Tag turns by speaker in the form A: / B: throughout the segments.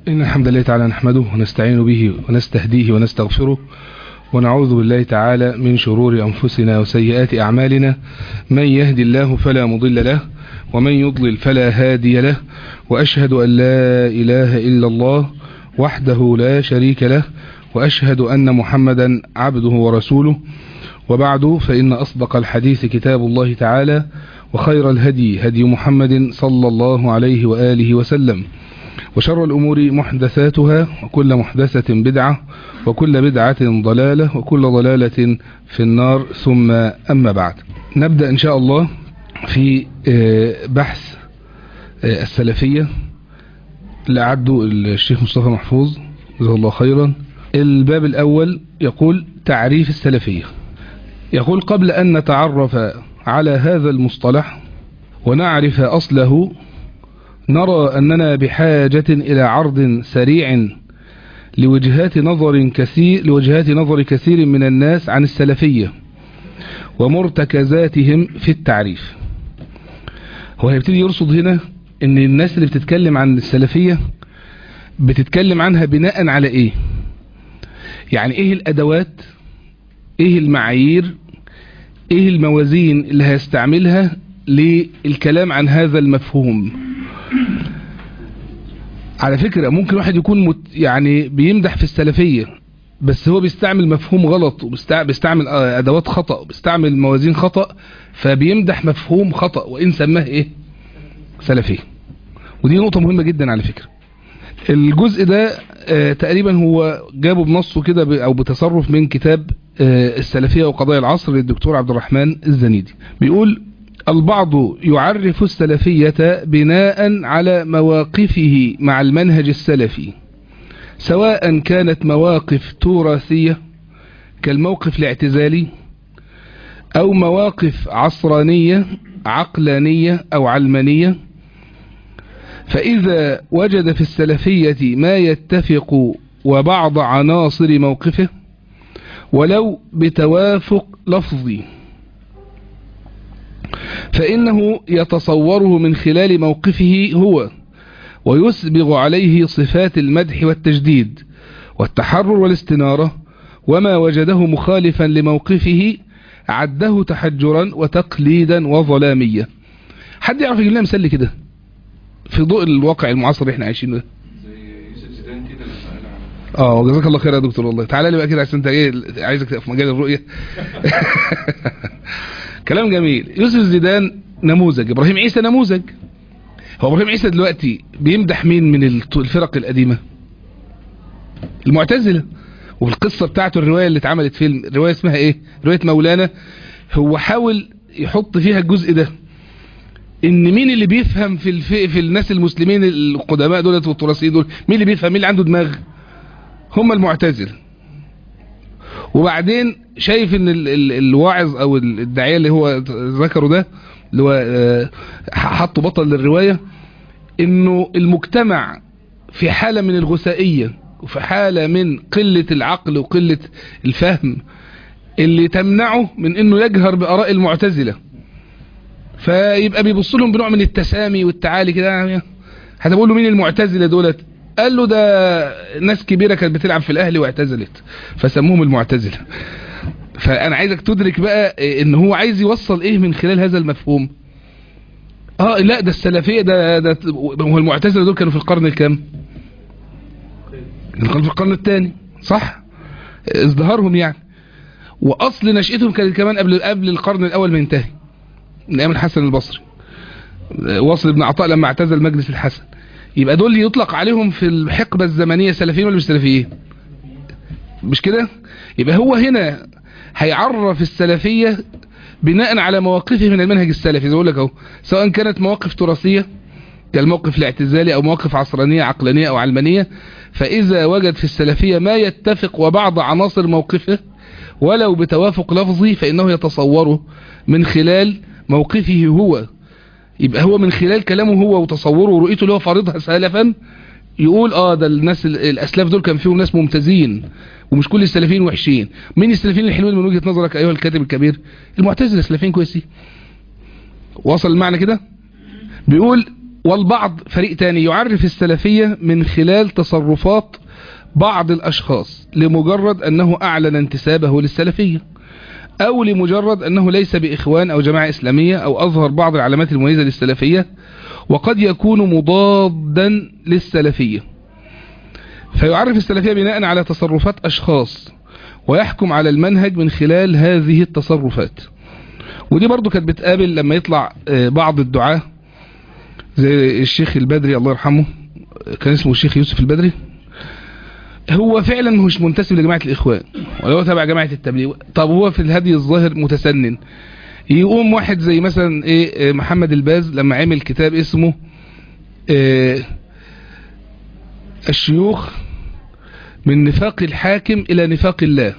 A: إن الحمد لله تعالى نحمده ونستعين به ونستهديه ونستغفره ونعوذ بالله تعالى من شرور أنفسنا وسيئات أعمالنا من يهدي الله فلا مضل له ومن يضلل فلا هادي له وأشهد أن لا إله إلا الله وحده لا شريك له وأشهد أن محمدا عبده ورسوله وبعد فإن أصدق الحديث كتاب الله تعالى وخير الهدي هدي محمد صلى الله عليه وآله وسلم وشر الأمور محدثاتها وكل محدثة بدعة وكل بدعة ضلالة وكل ضلالة في النار ثم أما بعد نبدأ إن شاء الله في بحث السلفية اللي أعده الشيخ مصطفى محفوظ جزاه الله خيرا الباب الأول يقول تعريف السلفية يقول قبل أن نتعرف على هذا المصطلح ونعرف أصله نرى أننا بحاجة إلى عرض سريع لوجهات نظر كثير لوجهات نظر كثير من الناس عن السلفية ومرتكزاتهم في التعريف هو هيبتدي يرصد هنا ان الناس اللي بتتكلم عن السلفية بتتكلم عنها بناء على ايه يعني ايه الادوات ايه المعايير ايه الموازين اللي هيستعملها للكلام عن هذا المفهوم على فكرة ممكن واحد يكون مت يعني بيمدح في السلفية بس هو بيستعمل مفهوم غلط وبيستعمل ادوات خطأ وبيستعمل موازين خطأ فبيمدح مفهوم خطأ وان سماه ايه سلفية ودي نقطة مهمة جدا على فكرة الجزء ده آه تقريبا هو جابه بنصه كده او بتصرف من كتاب آه السلفية وقضايا العصر للدكتور عبد الرحمن الزنيدي بيقول البعض يعرف السلفية بناء على مواقفه مع المنهج السلفي سواء كانت مواقف تراثية كالموقف الاعتزالي أو مواقف عصرانية عقلانية أو علمانية فإذا وجد في السلفية ما يتفق وبعض عناصر موقفه ولو بتوافق لفظي فإنه يتصوره من خلال موقفه هو ويسبغ عليه صفات المدح والتجديد والتحرر والاستنارة وما وجده مخالفا لموقفه عده تحجرا وتقليدا وظلامية حد يعرف يجيب لنا مثال كده في ضوء الواقع المعاصر اللي احنا عايشينه ده اه وجزاك الله خير يا دكتور والله تعالى لي بقى كده عشان انت ايه عايزك تبقى في مجال الرؤيه كلام جميل يوسف زيدان نموذج ابراهيم عيسى نموذج هو ابراهيم عيسى دلوقتي بيمدح مين من الفرق القديمه المعتزله والقصه بتاعته الروايه اللي اتعملت فيلم الروايه اسمها ايه روايه مولانا هو حاول يحط فيها الجزء ده ان مين اللي بيفهم في الف... في الناس المسلمين القدماء دولت والتراثيين دول مين اللي بيفهم مين اللي عنده دماغ هم المعتزله وبعدين شايف ان ال... ال... الواعظ او الداعيه اللي هو ذكره ده اللي هو حطه بطل للروايه انه المجتمع في حاله من الغثائيه وفي حاله من قله العقل وقله الفهم اللي تمنعه من انه يجهر باراء المعتزله فيبقى بيبص لهم بنوع من التسامي والتعالي كده حتى بقول له مين المعتزله دولت قال له ده ناس كبيره كانت بتلعب في الاهلي واعتزلت فسموهم المعتزله فانا عايزك تدرك بقى ان هو عايز يوصل ايه من خلال هذا المفهوم اه لا ده السلفيه ده ده هو المعتزله دول كانوا في القرن الكام كانوا في القرن الثاني صح ازدهارهم يعني واصل نشأتهم كانت كمان قبل قبل القرن الاول ما ينتهي من ايام الحسن البصري واصل ابن عطاء لما اعتزل مجلس الحسن يبقى دول يطلق عليهم في الحقبة الزمنية سلفيين ولا مش سلفيين مش كده يبقى هو هنا هيعرف السلفية بناء على مواقفه من المنهج السلفي زي اقول لك اهو سواء كانت مواقف تراثية كالموقف الاعتزالي او مواقف عصرانية عقلانية او علمانية فاذا وجد في السلفية ما يتفق وبعض عناصر موقفه ولو بتوافق لفظي فانه يتصوره من خلال موقفه هو يبقى هو من خلال كلامه هو وتصوره ورؤيته اللي هو فارضها سلفا يقول اه ده الناس الاسلاف دول كان فيهم ناس ممتازين ومش كل السلفيين وحشين مين السلفيين الحلوين من وجهة نظرك ايها الكاتب الكبير المعتزله السلفيين كويسين وصل المعنى كده بيقول والبعض فريق تاني يعرف السلفية من خلال تصرفات بعض الأشخاص لمجرد أنه أعلن انتسابه للسلفية أو لمجرد أنه ليس بإخوان أو جماعة إسلامية أو أظهر بعض العلامات المميزة للسلفية وقد يكون مضادا للسلفية فيعرف السلفية بناء على تصرفات أشخاص ويحكم على المنهج من خلال هذه التصرفات ودي برضو كانت بتقابل لما يطلع بعض الدعاة زي الشيخ البدري الله يرحمه كان اسمه الشيخ يوسف البدري هو فعلا مش منتسب لجماعة الإخوان ولا هو تبع جماعة التبليغ طب هو في الهدي الظاهر متسنن يقوم واحد زي مثلا ايه محمد الباز لما عمل كتاب اسمه ايه الشيوخ من نفاق الحاكم الى نفاق الله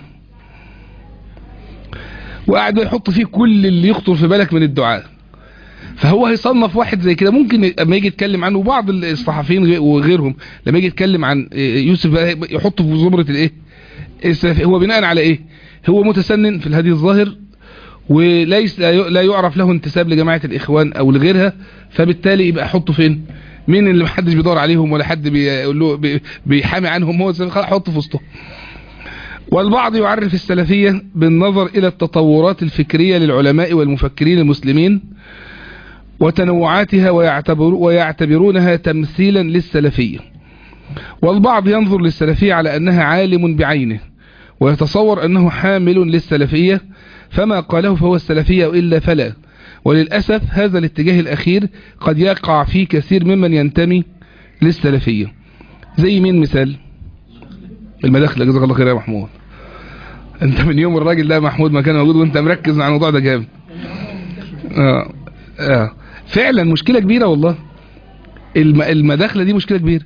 A: وقعد يحط فيه كل اللي يخطر في بالك من الدعاء فهو هيصنف واحد زي كده ممكن لما يجي يتكلم عنه وبعض الصحفيين وغيرهم لما يجي يتكلم عن يوسف يحطه في زمرة الايه هو بناء على ايه هو متسنن في الهدي الظاهر وليس لا يعرف له انتساب لجماعة الاخوان او لغيرها فبالتالي يبقى احطه فين مين اللي محدش بيدور عليهم ولا حد بيقول له بيحامي عنهم هو حطه في وسطهم والبعض يعرف السلفية بالنظر إلى التطورات الفكرية للعلماء والمفكرين المسلمين وتنوعاتها ويعتبر ويعتبرونها تمثيلا للسلفية والبعض ينظر للسلفية على أنها عالم بعينه ويتصور أنه حامل للسلفية فما قاله فهو السلفية وإلا فلا وللأسف هذا الاتجاه الأخير قد يقع فيه كثير ممن ينتمي للسلفية زي مين مثال المداخلة جزاك الله خير يا محمود انت من يوم الراجل ده محمود ما كان موجود وانت مركز مع الموضوع ده جامد آه. آه. فعلا مشكلة كبيرة والله المداخلة دي مشكلة كبيرة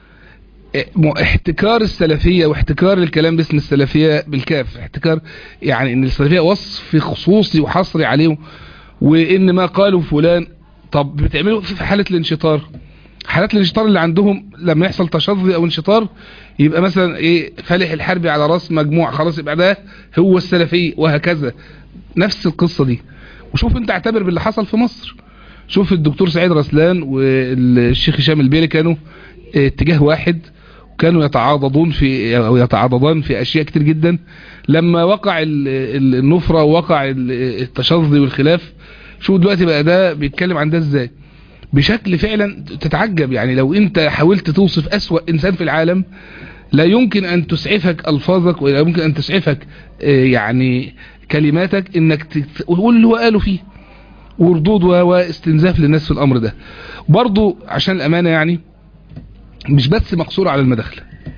A: احتكار السلفية واحتكار الكلام باسم السلفية بالكاف احتكار يعني ان السلفية وصف خصوصي وحصري عليه وان ما قالوا فلان طب بتعملوا في حالة الانشطار حالات الانشطار اللي عندهم لما يحصل تشظي او انشطار يبقى مثلا ايه فالح الحربي على راس مجموعة خلاص يبقى ده هو السلفي وهكذا نفس القصة دي وشوف انت اعتبر باللي حصل في مصر شوف الدكتور سعيد رسلان والشيخ هشام البيلي كانوا اتجاه واحد وكانوا يتعاضدون في او يتعاضدان في اشياء كتير جدا لما وقع النفرة ووقع التشظي والخلاف شوف دلوقتي بقى ده بيتكلم عن ده ازاي بشكل فعلا تتعجب يعني لو انت حاولت توصف اسوأ انسان في العالم لا يمكن ان تسعفك الفاظك ولا يمكن ان تسعفك يعني كلماتك انك تقول اللي هو قاله فيه وردود واستنزاف للناس في الامر ده برضو عشان الامانة يعني مش بس مقصور على المداخلة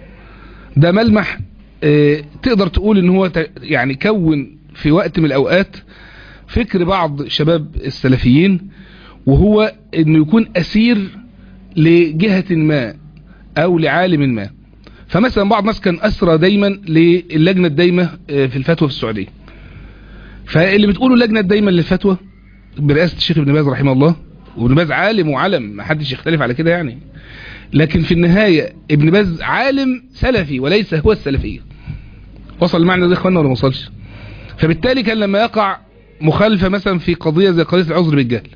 A: ده ملمح اه تقدر تقول ان هو يعني كون في وقت من الاوقات فكر بعض شباب السلفيين وهو انه يكون اسير لجهة ما او لعالم ما فمثلا بعض الناس كان اسرى دايما للجنة الدايمة في الفتوى في السعودية فاللي بتقوله اللجنة الدايمة للفتوى برئاسة الشيخ ابن باز رحمه الله وابن باز عالم وعلم ما حدش يختلف على كده يعني لكن في النهاية ابن باز عالم سلفي وليس هو السلفية وصل المعنى ده اخوانا ولا ما وصلش فبالتالي كان لما يقع مخالفة مثلا في قضية زي قضية العذر بالجهل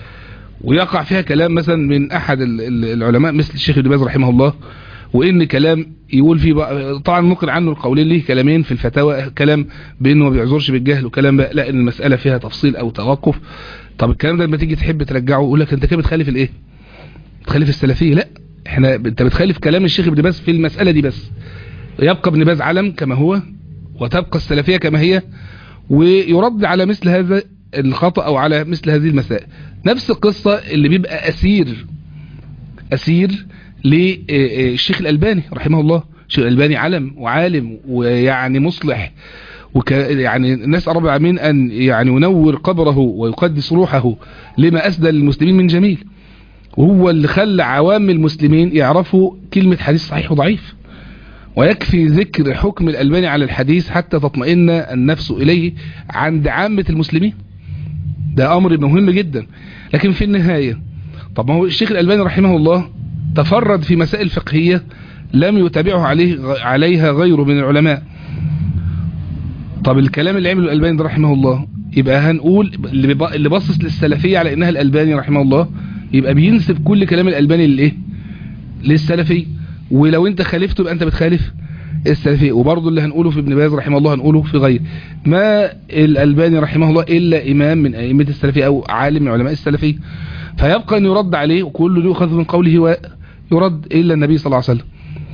A: ويقع فيها كلام مثلا من احد العلماء مثل الشيخ ابن باز رحمه الله وان كلام يقول فيه طبعا ممكن عنه القولين ليه كلامين في الفتاوى كلام بانه ما بيعذرش بالجهل وكلام بقى لا ان المسألة فيها تفصيل او توقف طب الكلام ده لما تيجي تحب ترجعه يقول لك انت كده بتخالف الايه بتخالف السلفية لا احنا انت بتخالف كلام الشيخ ابن باز في المسألة دي بس يبقى ابن باز علم كما هو وتبقى السلفية كما هي ويرد على مثل هذا الخطأ او على مثل هذه المسائل نفس القصة اللي بيبقى اسير اسير للشيخ الالباني رحمه الله الشيخ الالباني علم وعالم ويعني مصلح وك يعني الناس رب العالمين ان يعني ينور قبره ويقدس روحه لما اسدى للمسلمين من جميل وهو اللي خلى عوام المسلمين يعرفوا كلمة حديث صحيح وضعيف ويكفي ذكر حكم الألباني على الحديث حتى تطمئن النفس إليه عند عامة المسلمين ده أمر مهم جدا لكن في النهاية طب ما هو الشيخ الألباني رحمه الله تفرد في مسائل فقهية لم يتابعه عليه عليها غيره من العلماء طب الكلام اللي عمله الألباني رحمه الله يبقى هنقول اللي بصص للسلفية على إنها الألباني رحمه الله يبقى بينسب كل كلام الالباني للايه للسلفي ولو انت خالفته يبقى انت بتخالف السلفي وبرضه اللي هنقوله في ابن باز رحمه الله هنقوله في غير ما الألباني رحمه الله إلا إمام من أئمة السلفي أو عالم من علماء السلفي فيبقى أن يرد عليه وكل يؤخذ من قوله ويرد إلا النبي صلى الله عليه وسلم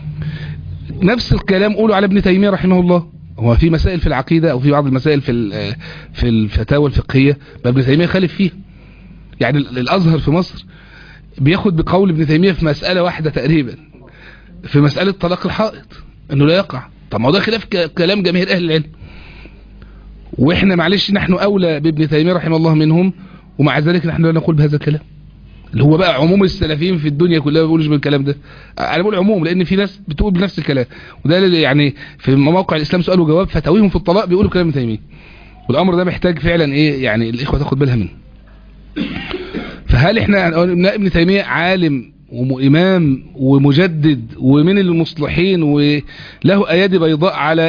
A: نفس الكلام قوله على ابن تيمية رحمه الله هو في مسائل في العقيدة أو في بعض المسائل في في الفتاوى الفقهية ابن تيمية خالف فيها يعني الأزهر في مصر بياخد بقول ابن تيمية في مسألة واحدة تقريبا في مسألة طلاق الحائط انه لا يقع طب ما هو ده خلاف كلام جماهير اهل العلم واحنا معلش نحن اولى بابن تيميه رحمه الله منهم ومع ذلك نحن لا نقول بهذا الكلام اللي هو بقى عموم السلفيين في الدنيا كلها ما بيقولوش بالكلام ده انا بقول عموم لان في ناس بتقول بنفس الكلام وده يعني في موقع الاسلام سؤال وجواب فتاويهم في الطلاق بيقولوا كلام ابن تيميه والامر ده محتاج فعلا ايه يعني الاخوه تاخد بالها منه فهل احنا ابن تيميه عالم وإمام ومجدد ومن المصلحين وله أيادي بيضاء على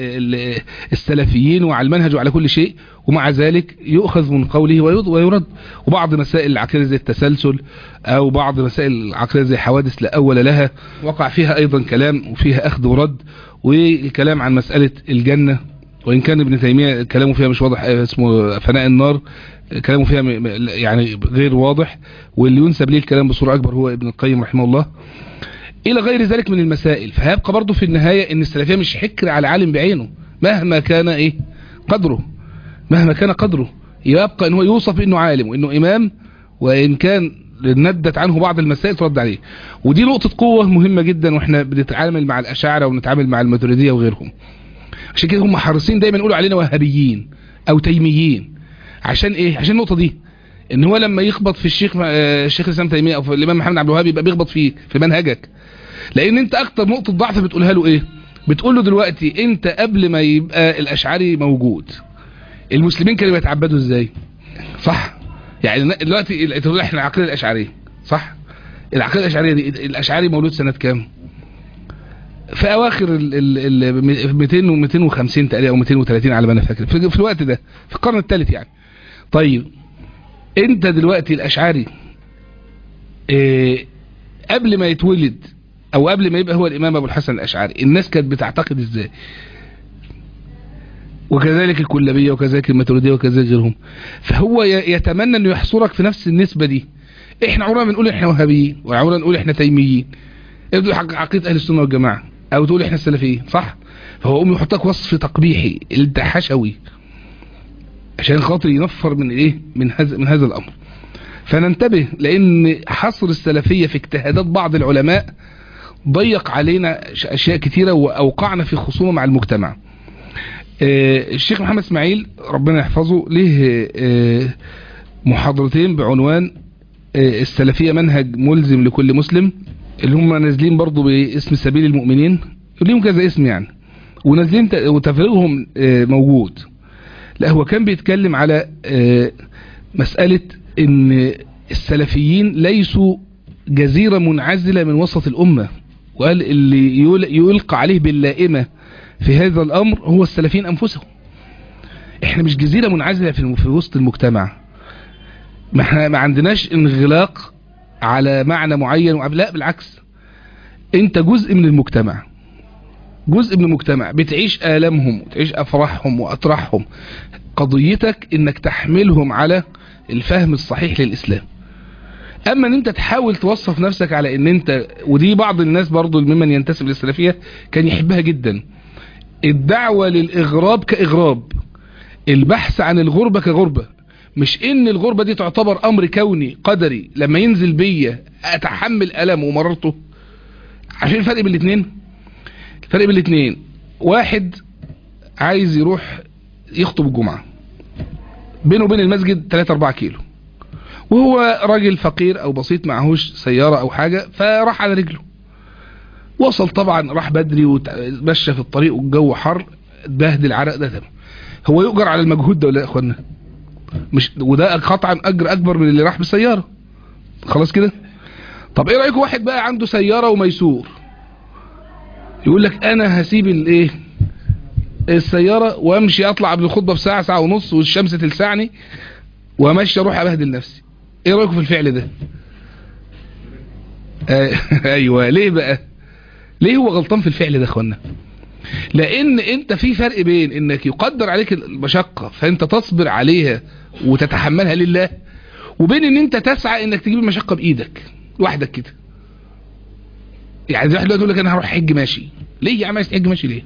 A: السلفيين وعلى المنهج وعلى كل شيء ومع ذلك يؤخذ من قوله ويرد وبعض مسائل العقيدة زي التسلسل أو بعض مسائل العقيدة زي حوادث لا أول لها وقع فيها أيضا كلام وفيها أخذ ورد والكلام عن مسألة الجنة وإن كان ابن تيمية كلامه فيها مش واضح اسمه فناء النار كلامه فيها يعني غير واضح واللي ينسب ليه الكلام بصورة أكبر هو ابن القيم رحمه الله إلى غير ذلك من المسائل فهيبقى برضه في النهاية ان السلفية مش حكر على عالم بعينه مهما كان إيه قدره مهما كان قدره يبقى ان هو يوصف انه عالم وانه امام وان كان ندت عنه بعض المسائل ترد عليه ودي نقطة قوة مهمة جدا واحنا بنتعامل مع الاشاعرة ونتعامل مع الماتريدية وغيرهم عشان كده هم حريصين دايما يقولوا علينا وهابيين او تيميين عشان ايه عشان النقطة دي ان هو لما يخبط في الشيخ الشيخ الاسلام تيمية او في الامام محمد عبد الوهاب يبقى بيخبط فيه في منهجك لان انت اكتر نقطة ضعف بتقولها له ايه بتقول له دلوقتي انت قبل ما يبقى الاشعري موجود المسلمين كانوا بيتعبدوا ازاي صح يعني دلوقتي تقول احنا العقيده الاشعريه صح العقيده الاشعريه دي الاشعري مولود سنه كام في اواخر ال 200 و 250 تقريبا او 230 على ما انا فاكر في الوقت ده في القرن الثالث يعني طيب انت دلوقتي الاشعري إيه قبل ما يتولد او قبل ما يبقى هو الامام ابو الحسن الاشعري الناس كانت بتعتقد ازاي وكذلك الكلابية وكذلك الماتريدية وكذلك غيرهم فهو يتمنى انه يحصرك في نفس النسبة دي احنا عمرنا بنقول احنا وهابيين وعمرنا نقول احنا تيميين ابدو عقيدة اهل السنة والجماعة او تقول احنا السلفيين صح فهو قوم يحطك وصف تقبيحي انت حشوي عشان خاطر ينفر من ايه من هذا من هذا الامر فننتبه لان حصر السلفية في اجتهادات بعض العلماء ضيق علينا اشياء كتيرة واوقعنا في خصومة مع المجتمع الشيخ محمد اسماعيل ربنا يحفظه له محاضرتين بعنوان السلفية منهج ملزم لكل مسلم اللي هم نازلين برضو باسم سبيل المؤمنين ليهم كذا اسم يعني ونازلين وتفريغهم موجود لا هو كان بيتكلم على مسألة ان السلفيين ليسوا جزيرة منعزلة من وسط الأمة وقال اللي يلقى عليه باللائمة في هذا الأمر هو السلفيين أنفسهم احنا مش جزيرة منعزلة في, في وسط المجتمع ما احنا ما عندناش انغلاق على معنى معين لا بالعكس انت جزء من المجتمع جزء من المجتمع بتعيش آلامهم وتعيش أفراحهم وأطراحهم قضيتك انك تحملهم على الفهم الصحيح للإسلام اما ان انت تحاول توصف نفسك على ان انت ودي بعض الناس برضو ممن ينتسب للسلفية كان يحبها جدا الدعوة للإغراب كإغراب البحث عن الغربة كغربة مش ان الغربة دي تعتبر امر كوني قدري لما ينزل بيا اتحمل ألم ومررته عشان الفرق بين الاثنين الفرق بين الاثنين واحد عايز يروح يخطب الجمعة بينه وبين المسجد 3 4 كيلو وهو راجل فقير او بسيط معهوش سيارة او حاجة فراح على رجله وصل طبعا راح بدري ومشى في الطريق والجو حر اتبهدل عرق ده تمام هو يؤجر على المجهود ده ولا يا اخوانا مش وده قطعا اجر اكبر من اللي راح بالسياره خلاص كده طب ايه رايكم واحد بقى عنده سياره وميسور يقول لك انا هسيب الايه السياره وامشي اطلع قبل الخطبه بساعه ساعه ونص والشمس تلسعني وامشي اروح ابهدل نفسي ايه رايكم في الفعل ده ايوه ليه بقى ليه هو غلطان في الفعل ده يا اخوانا لان انت في فرق بين انك يقدر عليك المشقة فانت تصبر عليها وتتحملها لله وبين ان انت تسعى انك تجيب المشقة بايدك لوحدك كده يعني زي واحد يقول لك انا هروح حج ماشي ليه يا عم عايز تحج ماشي ليه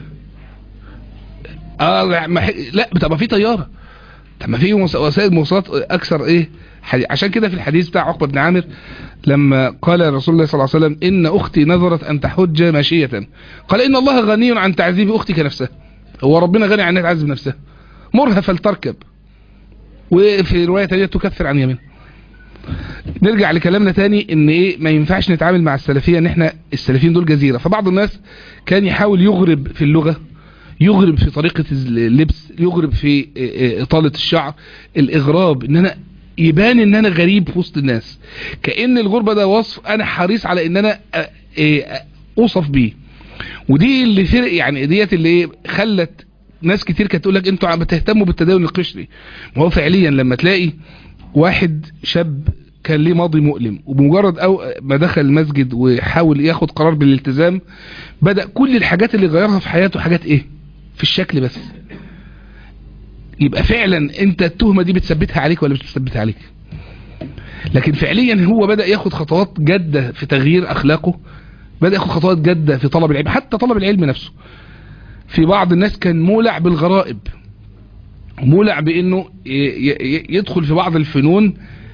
A: اه ما لا طب في طياره طب ما في وسائل مواصلات اكثر ايه عشان كده في الحديث بتاع عقبه بن عامر لما قال رسول الله صلى الله عليه وسلم ان اختي نذرت ان تحج ماشيه قال ان الله غني عن تعذيب اختك نفسها هو ربنا غني عن انها تعذب نفسها مرها فلتركب وفي روايه ثانيه تكفر عن يمين نرجع لكلامنا تاني ان ايه ما ينفعش نتعامل مع السلفيه ان احنا السلفيين دول جزيره فبعض الناس كان يحاول يغرب في اللغه يغرب في طريقة اللبس يغرب في اطالة الشعر الاغراب ان انا يبان ان انا غريب في وسط الناس كأن الغربة ده وصف انا حريص على ان انا اوصف بيه ودي اللي فرق يعني ديت اللي خلت ناس كتير كانت تقول لك انتوا عم بتهتموا بالتدين القشري ما هو فعليا لما تلاقي واحد شاب كان ليه ماضي مؤلم وبمجرد او ما دخل المسجد وحاول ياخد قرار بالالتزام بدأ كل الحاجات اللي غيرها في حياته حاجات ايه في الشكل بس يبقى فعلا انت التهمة دي بتثبتها عليك ولا مش بتثبتها عليك لكن فعليا هو بدأ ياخد خطوات جادة في تغيير اخلاقه بدأ ياخد خطوات جادة في طلب العلم حتى طلب العلم نفسه في بعض الناس كان مولع بالغرائب مولع بانه يدخل في بعض الفنون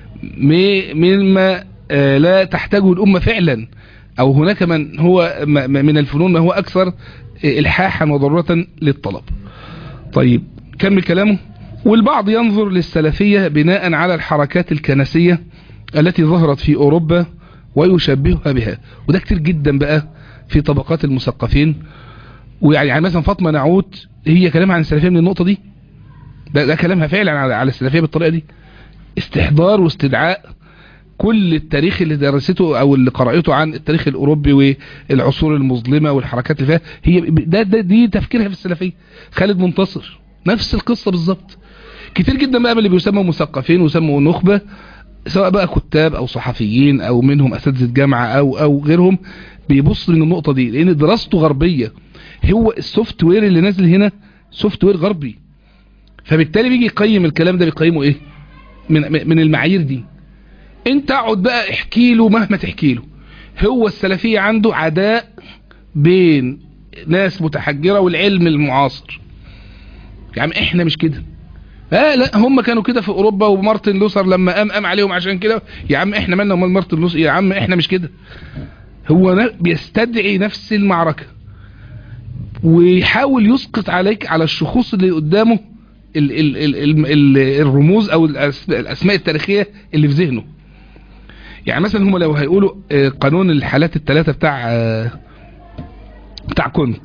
A: مما لا تحتاجه الامة فعلا او هناك من هو من الفنون ما هو اكثر الحاحا وضرورة للطلب طيب كمل كلامه والبعض ينظر للسلفية بناء على الحركات الكنسية التي ظهرت في اوروبا ويشبهها بها وده كتير جدا بقى في طبقات المثقفين ويعني يعني مثلا فاطمة نعوت هي كلامها عن السلفية من النقطة دي ده, ده كلامها فعلا على السلفية بالطريقة دي استحضار واستدعاء كل التاريخ اللي درسته او اللي قرأته عن التاريخ الاوروبي والعصور المظلمة والحركات اللي فيها هي ده, ده دي تفكيرها في السلفية خالد منتصر نفس القصة بالظبط كتير جدا بقى من اللي بيسموا مثقفين ويسموا نخبة سواء بقى كتاب او صحفيين او منهم اساتذه جامعة او او غيرهم بيبص من النقطة دي لان دراسته غربية هو السوفت وير اللي نازل هنا سوفت وير غربي فبالتالي بيجي يقيم الكلام ده بيقيمه ايه من من المعايير دي انت اقعد بقى احكي له مهما تحكي له هو السلفية عنده عداء بين ناس متحجرة والعلم المعاصر يعني احنا مش كده اه لا هم كانوا كده في اوروبا ومارتن لوثر لما قام قام عليهم عشان كده يا عم احنا مالنا ومال مارتن لوثر يا عم احنا مش كده هو بيستدعي نفس المعركة ويحاول يسقط عليك على الشخوص اللي قدامه ال ال ال ال ال الرموز او الاسماء التاريخية اللي في ذهنه يعني مثلا هم لو هيقولوا قانون الحالات الثلاثة بتاع بتاع كونت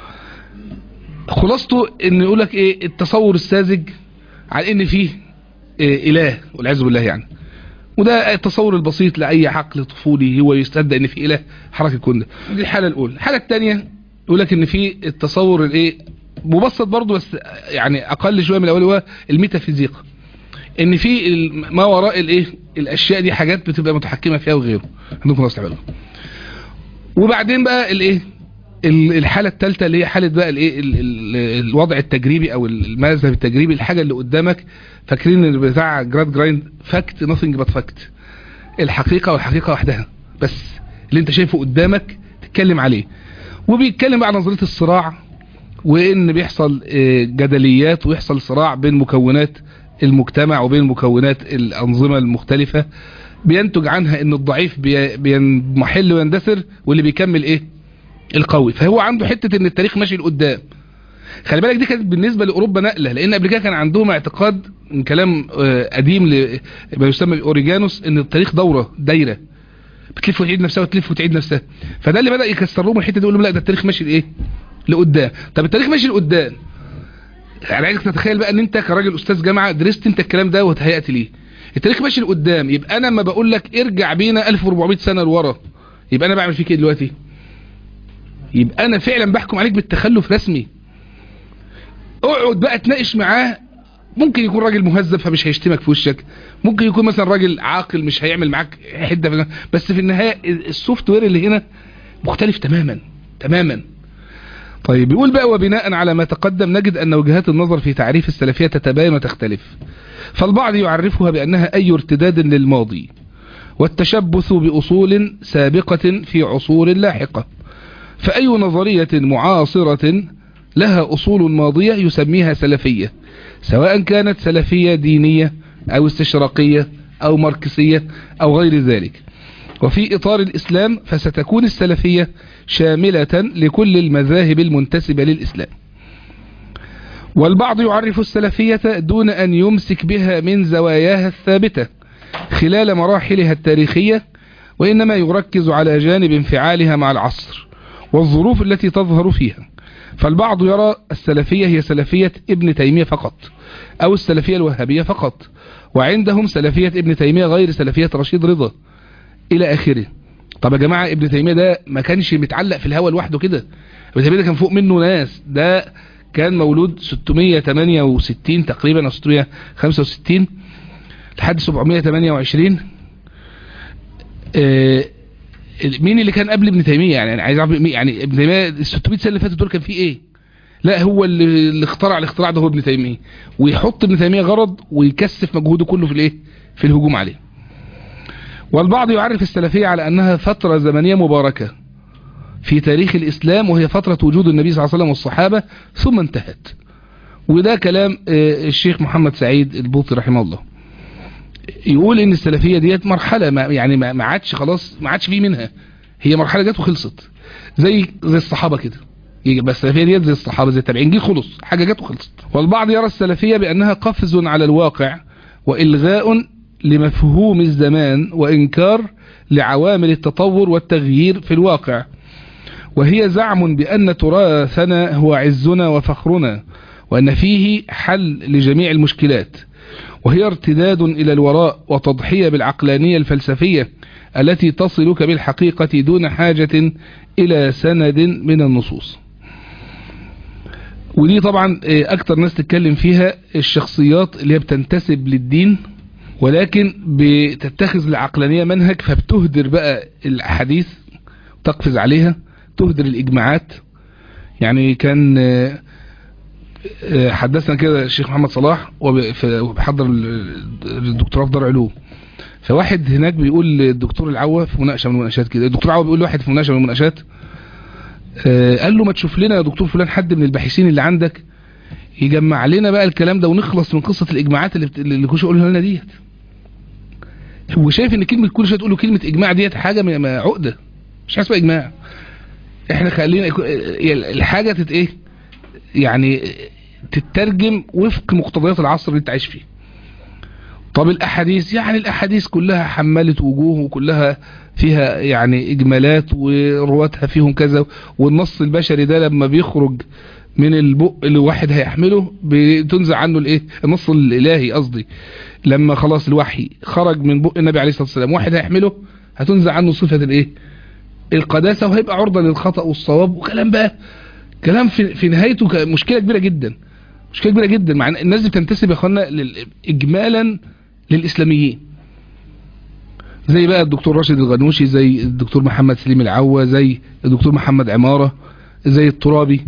A: خلاصته ان يقولك ايه التصور الساذج على ان فيه إيه اله والعياذ بالله يعني وده التصور البسيط لاي عقل طفولي هو يستدى ان في اله حركه كون دي الحاله الاولى الحاله الثانيه يقول لك ان في التصور الايه مبسط برضه بس يعني اقل شويه من الاول هو الميتافيزيقا ان في ما وراء الايه الاشياء دي حاجات بتبقى متحكمه فيها وغيره عندكم ناس تعملوا وبعدين بقى الايه الحالة الثالثة اللي هي حالة بقى الايه الوضع التجريبي او المذهب التجريبي الحاجة اللي قدامك فاكرين بتاع جراد جرايند فاكت نوثينج بات فاكت الحقيقة والحقيقة وحدها بس اللي انت شايفه قدامك تتكلم عليه وبيتكلم بقى عن نظرية الصراع وان بيحصل جدليات ويحصل صراع بين مكونات المجتمع وبين مكونات الانظمة المختلفة بينتج عنها ان الضعيف بينمحل ويندثر واللي بيكمل ايه القوي فهو عنده حتة ان التاريخ ماشي لقدام خلي بالك دي كانت بالنسبة لأوروبا نقلة لأن قبل كده كان عندهم اعتقاد من كلام قديم ما يسمى بأوريجانوس ان التاريخ دورة دايرة بتلف وتعيد نفسها وتلف وتعيد نفسها فده اللي بدأ يكسر لهم الحتة دي يقول لهم لا ده التاريخ ماشي لايه لقدام طب التاريخ ماشي لقدام يعني عايزك تتخيل بقى ان انت كراجل استاذ جامعة درست انت الكلام ده وتهيأت ليه التاريخ ماشي لقدام يبقى انا لما بقول لك ارجع بينا 1400 سنة لورا يبقى انا بعمل فيك ايه دلوقتي يبقى انا فعلا بحكم عليك بالتخلف رسمي اقعد بقى تناقش معاه ممكن يكون راجل مهذب فمش هيشتمك في وشك ممكن يكون مثلا راجل عاقل مش هيعمل معاك حده في بس في النهايه السوفت وير اللي هنا مختلف تماما تماما طيب بيقول بقى وبناء على ما تقدم نجد أن وجهات النظر في تعريف السلفية تتباين وتختلف فالبعض يعرفها بأنها أي ارتداد للماضي والتشبث بأصول سابقة في عصور لاحقة فأي نظرية معاصرة لها أصول ماضية يسميها سلفية سواء كانت سلفية دينية أو استشراقية أو ماركسية أو غير ذلك وفي إطار الإسلام فستكون السلفية شاملة لكل المذاهب المنتسبة للإسلام والبعض يعرف السلفية دون أن يمسك بها من زواياها الثابتة خلال مراحلها التاريخية وإنما يركز على جانب انفعالها مع العصر والظروف التي تظهر فيها فالبعض يرى السلفية هي سلفية ابن تيمية فقط أو السلفية الوهابية فقط وعندهم سلفية ابن تيمية غير سلفية رشيد رضا إلى آخره طب يا جماعة ابن تيمية ده ما كانش متعلق في الهوى لوحده كده ابن تيمية ده كان فوق منه ناس ده كان مولود 668 تقريبا او 665 لحد 728 آه مين اللي كان قبل ابن تيمية يعني انا عايز اعرف يعني ابن تيمية ال 600 سنة اللي فاتت دول كان فيه ايه لا هو اللي, اللي اخترع الاختراع ده هو ابن تيمية ويحط ابن تيمية غرض ويكثف مجهوده كله في الايه في الهجوم عليه والبعض يعرف السلفية على أنها فترة زمنية مباركة في تاريخ الإسلام وهي فترة وجود النبي صلى الله عليه وسلم والصحابة ثم انتهت وده كلام الشيخ محمد سعيد البوطي رحمه الله يقول ان السلفية ديت مرحلة ما يعني ما عادش خلاص ما عادش فيه منها هي مرحلة جت وخلصت زي زي الصحابة كده بس السلفية ديت زي الصحابة زي التابعين جه خلص حاجة جت وخلصت والبعض يرى السلفية بأنها قفز على الواقع وإلغاء لمفهوم الزمان وإنكار لعوامل التطور والتغيير في الواقع وهي زعم بأن تراثنا هو عزنا وفخرنا وأن فيه حل لجميع المشكلات وهي ارتداد إلى الوراء وتضحية بالعقلانية الفلسفية التي تصلك بالحقيقة دون حاجة إلى سند من النصوص ودي طبعا أكتر ناس تتكلم فيها الشخصيات اللي هي بتنتسب للدين ولكن بتتخذ العقلانية منهج فبتهدر بقى الأحاديث تقفز عليها تهدر الإجماعات يعني كان حدثنا كده الشيخ محمد صلاح وبحضر الدكتوراه في دار علوم فواحد هناك بيقول للدكتور العوة في مناقشة من المناقشات كده الدكتور العوة بيقول لواحد في مناقشة من المناقشات قال له ما تشوف لنا يا دكتور فلان حد من الباحثين اللي عندك يجمع لنا بقى الكلام ده ونخلص من قصة الإجماعات اللي, اللي كل شوية يقولها لنا ديت هو شايف ان كلمة كل شوية تقول له كلمة إجماع ديت حاجة عقدة مش حاسبة إجماع احنا خلينا الحاجة تت ايه يعني تترجم وفق مقتضيات العصر اللي انت عايش فيه طب الاحاديث يعني الاحاديث كلها حملت وجوه وكلها فيها يعني اجمالات ورواتها فيهم كذا والنص البشري ده لما بيخرج من البق اللي واحد هيحمله بتنزع عنه الايه النص الالهي قصدي لما خلاص الوحي خرج من بق النبي عليه الصلاه والسلام واحد هيحمله هتنزع عنه صفه الايه القداسه وهيبقى عرضه للخطا والصواب وكلام بقى كلام في, في نهايته مشكله كبيره جدا مشكله كبيره جدا مع الناس دي بتنتسب يا اخوانا اجمالا للاسلاميين زي بقى الدكتور راشد الغنوشي زي الدكتور محمد سليم العوة زي الدكتور محمد عمارة زي الترابي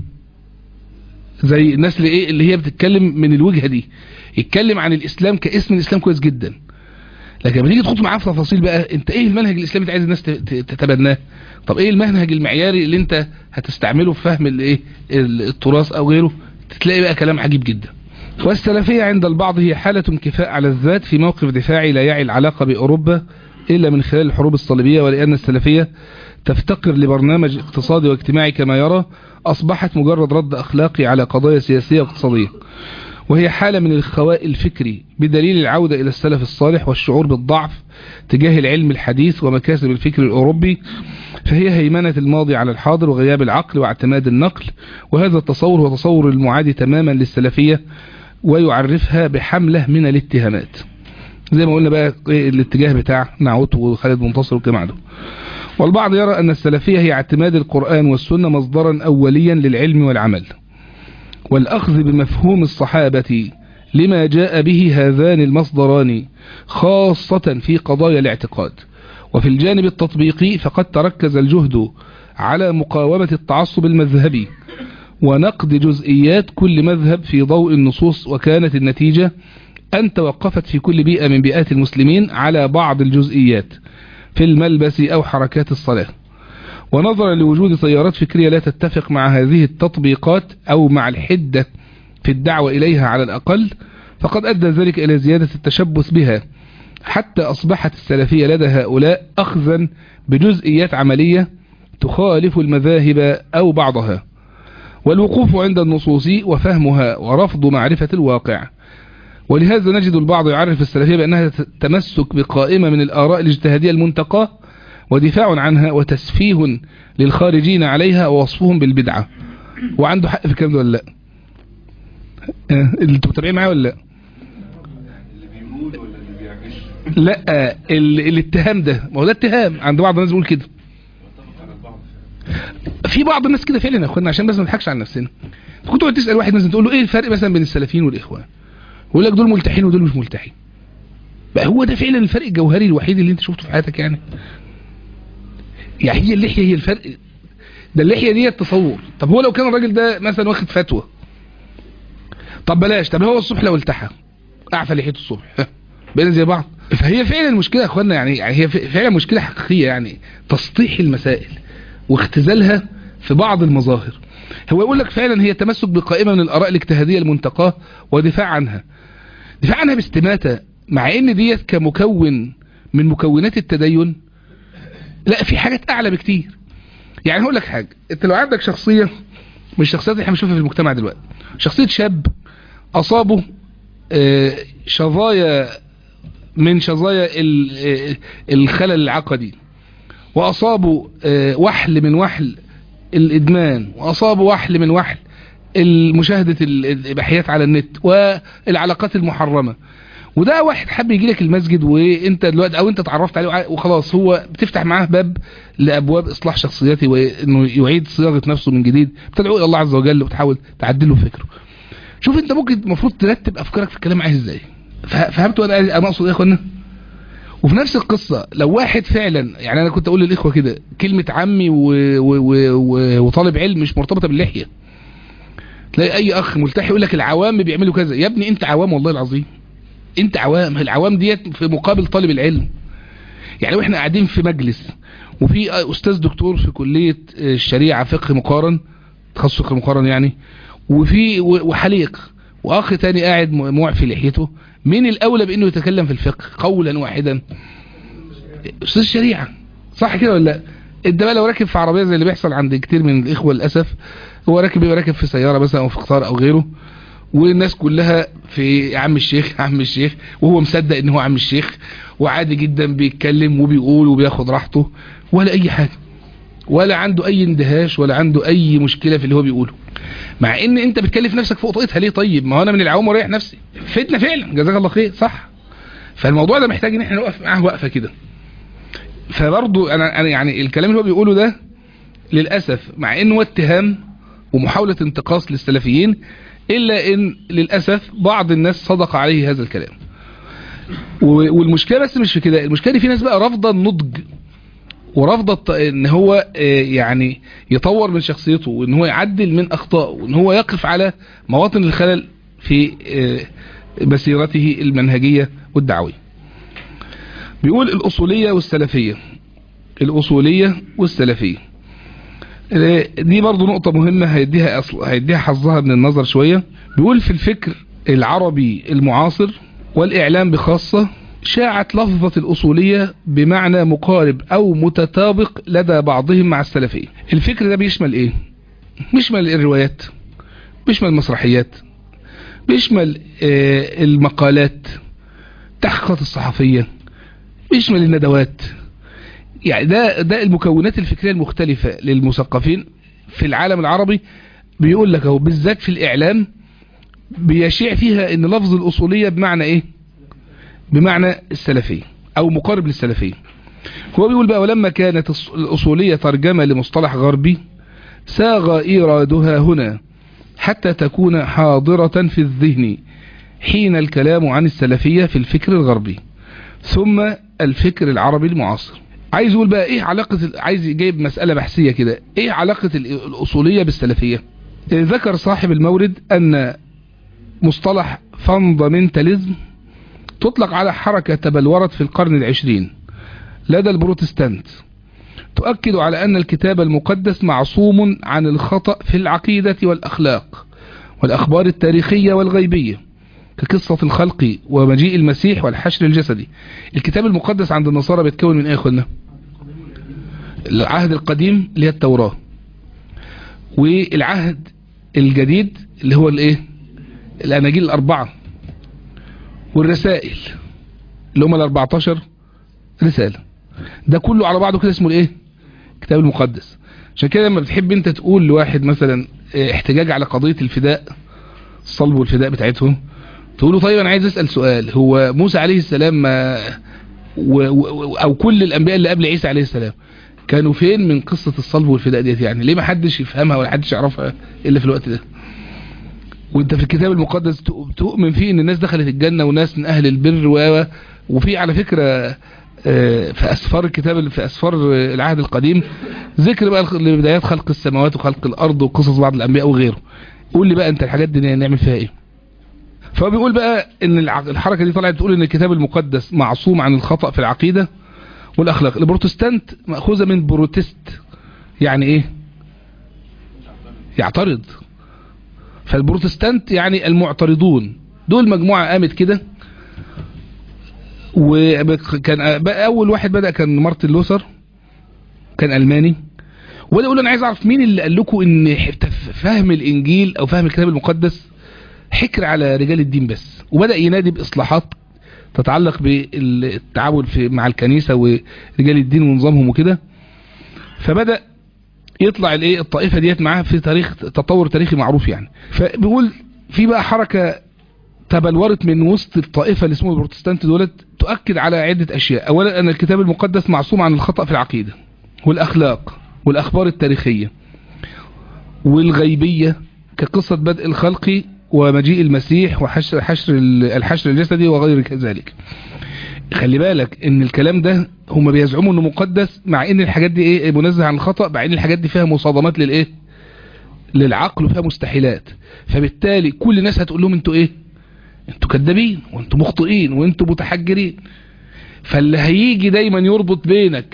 A: زي الناس اللي ايه اللي هي بتتكلم من الوجهة دي يتكلم عن الاسلام كاسم الاسلام كويس جدا لكن لما تيجي تخوض معاه في تفاصيل بقى انت ايه المنهج الاسلامي اللي عايز الناس تتبناه طب ايه المنهج المعياري اللي انت هتستعمله في فهم الايه التراث او غيره تلاقي بقى كلام عجيب جدا والسلفية عند البعض هي حالة انكفاء على الذات في موقف دفاعي لا يعي العلاقة بأوروبا إلا من خلال الحروب الصليبية ولأن السلفية تفتقر لبرنامج اقتصادي واجتماعي كما يرى أصبحت مجرد رد أخلاقي على قضايا سياسية واقتصادية وهي حالة من الخواء الفكري بدليل العودة إلى السلف الصالح والشعور بالضعف تجاه العلم الحديث ومكاسب الفكر الأوروبي فهي هيمنة الماضي على الحاضر وغياب العقل واعتماد النقل وهذا التصور هو تصور المعادي تماما للسلفية ويعرفها بحملة من الاتهامات زي ما قلنا بقى الاتجاه بتاع نعوت وخالد منتصر والجماعة ده والبعض يرى أن السلفية هي اعتماد القرآن والسنة مصدرا أوليا للعلم والعمل والأخذ بمفهوم الصحابة لما جاء به هذان المصدران خاصة في قضايا الاعتقاد وفي الجانب التطبيقي فقد تركز الجهد على مقاومة التعصب المذهبي ونقد جزئيات كل مذهب في ضوء النصوص وكانت النتيجة أن توقفت في كل بيئة من بيئات المسلمين على بعض الجزئيات في الملبس أو حركات الصلاة ونظرا لوجود تيارات فكرية لا تتفق مع هذه التطبيقات أو مع الحدة في الدعوة إليها على الأقل فقد أدى ذلك إلى زيادة التشبث بها حتى أصبحت السلفية لدى هؤلاء أخذا بجزئيات عملية تخالف المذاهب أو بعضها والوقوف عند النصوص وفهمها ورفض معرفة الواقع ولهذا نجد البعض يعرف السلفية بأنها تمسك بقائمة من الآراء الاجتهادية المنتقاه ودفاع عنها وتسفيه للخارجين عليها ووصفهم بالبدعة وعنده حق في الكلام ده ولا لا اللي انتوا متابعين معايا ولا لا لا ال... الاتهام ده ما هو ده اتهام عند بعض الناس بيقول كده في بعض الناس كده فعلا يا اخوانا عشان بس ما نضحكش على نفسنا كنت تقعد تسال واحد مثلا تقول له ايه الفرق مثلا بين السلفيين والاخوان يقول لك دول ملتحين ودول مش ملتحين بقى هو ده فعلا الفرق الجوهري الوحيد اللي انت شفته في حياتك يعني يعني هي اللحيه هي الفرق ده اللحيه دي التصور طب هو لو كان الراجل ده مثلا واخد فتوى طب بلاش طب هو الصبح لو التحى اعفى لحيته الصبح بين زي بعض فهي فعلا المشكله يا اخوانا يعني يعني هي فعلا مشكله حقيقيه يعني تسطيح المسائل واختزالها في بعض المظاهر هو يقول لك فعلا هي تمسك بقائمه من الاراء الاجتهاديه المنتقاه ودفاع عنها دفاع عنها باستماته مع ان ديت كمكون من مكونات التدين لا في حاجات اعلى بكتير يعني هقول لك حاجه انت لو عندك شخصيه من الشخصيات اللي احنا بنشوفها في المجتمع دلوقتي شخصيه شاب اصابه شظايا من شظايا الخلل العقدي واصابه وحل من وحل الادمان واصابه وحل من وحل المشاهدة الاباحيات على النت والعلاقات المحرمة وده واحد حب يجي لك المسجد وانت دلوقتي او انت اتعرفت عليه وخلاص هو بتفتح معاه باب لابواب اصلاح شخصيته وانه يعيد صياغه نفسه من جديد بتدعو الى الله عز وجل وتحاول تعدل له فكره شوف انت ممكن المفروض ترتب افكارك في الكلام عايز ازاي فهمتوا انا انا اقصد ايه يا اخوانا وفي نفس القصة لو واحد فعلا يعني انا كنت اقول للاخوة كده كلمة عمي و... و... و... وطالب علم مش مرتبطة باللحية تلاقي اي اخ ملتحي يقول لك العوام بيعملوا كذا يا ابني انت عوام والله العظيم انت عوام العوام ديت في مقابل طالب العلم يعني واحنا قاعدين في مجلس وفي استاذ دكتور في كلية الشريعة فقه مقارن تخصص فقه مقارن يعني وفي وحليق واخ تاني قاعد معفي لحيته مين الاولى بانه يتكلم في الفقه قولا واحدا استاذ الشريعة صح كده ولا لا انت بقى لو راكب في عربية زي اللي بيحصل عند كتير من الاخوة للاسف هو راكب يبقى راكب في سيارة مثلا او في قطار او غيره والناس كلها في عم الشيخ عم الشيخ وهو مصدق ان هو عم الشيخ وعادي جدا بيتكلم وبيقول وبياخد راحته ولا اي حاجة ولا عنده اي اندهاش ولا عنده اي مشكلة في اللي هو بيقوله مع ان انت بتكلف نفسك فوق طاقتها ليه طيب ما هو انا من العوام وريح نفسي فتنة فعلا جزاك الله خير صح فالموضوع ده محتاج ان احنا نقف معاه وقفة كده فبرضه انا, أنا يعني الكلام اللي هو بيقوله ده للأسف مع انه اتهام ومحاولة انتقاص للسلفيين الا ان للأسف بعض الناس صدق عليه هذا الكلام والمشكلة بس مش في كده المشكلة في ناس بقى رافضة النضج ورافضة ان هو يعني يطور من شخصيته وان هو يعدل من اخطائه وان هو يقف على مواطن الخلل في مسيرته المنهجية والدعوية بيقول الاصولية والسلفية الاصولية والسلفية دي برضو نقطة مهمة هيديها أصل هيديها حظها من النظر شوية بيقول في الفكر العربي المعاصر والإعلام بخاصة شاعت لفظة الأصولية بمعنى مقارب أو متطابق لدى بعضهم مع السلفية الفكر ده بيشمل إيه؟ بيشمل الروايات بيشمل المسرحيات بيشمل آه المقالات تحقيقات الصحفية بيشمل الندوات يعني ده ده المكونات الفكرية المختلفة للمثقفين في العالم العربي بيقول لك اهو بالذات في الإعلام بيشيع فيها ان لفظ الأصولية بمعنى ايه بمعنى السلفية او مقارب للسلفية هو بيقول بقى ولما كانت الأصولية ترجمة لمصطلح غربي ساغ إيرادها هنا حتى تكون حاضرة في الذهن حين الكلام عن السلفية في الفكر الغربي ثم الفكر العربي المعاصر عايز يقول بقى ايه علاقة عايز يجيب مسألة بحثية كده ايه علاقة الأصولية بالسلفية ذكر صاحب المورد أن مصطلح فاندامنتاليزم تطلق على حركة تبلورت في القرن العشرين لدى البروتستانت تؤكد على أن الكتاب المقدس معصوم عن الخطأ في العقيدة والأخلاق والأخبار التاريخية والغيبية كقصة الخلق ومجيء المسيح والحشر الجسدي الكتاب المقدس عند النصارى بيتكون من ايه يا اخوانا العهد القديم اللي هي التوراة والعهد الجديد اللي هو الايه الاناجيل الاربعة والرسائل اللي هم ال14 رسالة ده كله على بعضه كده اسمه الايه الكتاب المقدس عشان كده لما بتحب انت تقول لواحد مثلا احتجاج على قضية الفداء الصلب والفداء بتاعتهم تقول له طيب انا عايز اسال سؤال هو موسى عليه السلام ما و و او كل الانبياء اللي قبل عيسى عليه السلام كانوا فين من قصة الصلب والفداء ديت يعني ليه ما حدش يفهمها ولا حدش يعرفها الا في الوقت ده وانت في الكتاب المقدس تؤمن فيه ان الناس دخلت الجنة وناس من اهل البر و وفي على فكرة في اسفار الكتاب في اسفار العهد القديم ذكر بقى لبدايات خلق السماوات وخلق الارض وقصص بعض الانبياء وغيره قول لي بقى انت الحاجات دي نعمل فيها ايه فهو بيقول بقى ان الحركة دي طلعت تقول ان الكتاب المقدس معصوم عن الخطأ في العقيدة والاخلاق البروتستانت مأخوذة من بروتست يعني ايه يعترض فالبروتستانت يعني المعترضون دول مجموعة قامت كده وكان اول واحد بدأ كان مارتن لوثر كان الماني وده يقول انا عايز اعرف مين اللي قال لكم ان فهم الانجيل او فهم الكتاب المقدس حكر على رجال الدين بس وبدأ ينادي بإصلاحات تتعلق بالتعامل في مع الكنيسة ورجال الدين ونظامهم وكده فبدأ يطلع الايه الطائفة ديت معاه في تاريخ تطور تاريخي معروف يعني فبيقول في بقى حركة تبلورت من وسط الطائفة اللي اسمه البروتستانت دولت تؤكد على عدة أشياء أولا أن الكتاب المقدس معصوم عن الخطأ في العقيدة والأخلاق والأخبار التاريخية والغيبية كقصة بدء الخلق ومجيء المسيح وحشر حشر الحشر الجسدي وغير كذلك خلي بالك ان الكلام ده هم بيزعموا انه مقدس مع ان الحاجات دي ايه منزه عن الخطأ مع ان الحاجات دي فيها مصادمات للايه للعقل وفيها مستحيلات فبالتالي كل الناس هتقول لهم انتوا ايه انتوا كذابين وانتوا مخطئين وانتوا متحجرين فاللي هيجي دايما يربط بينك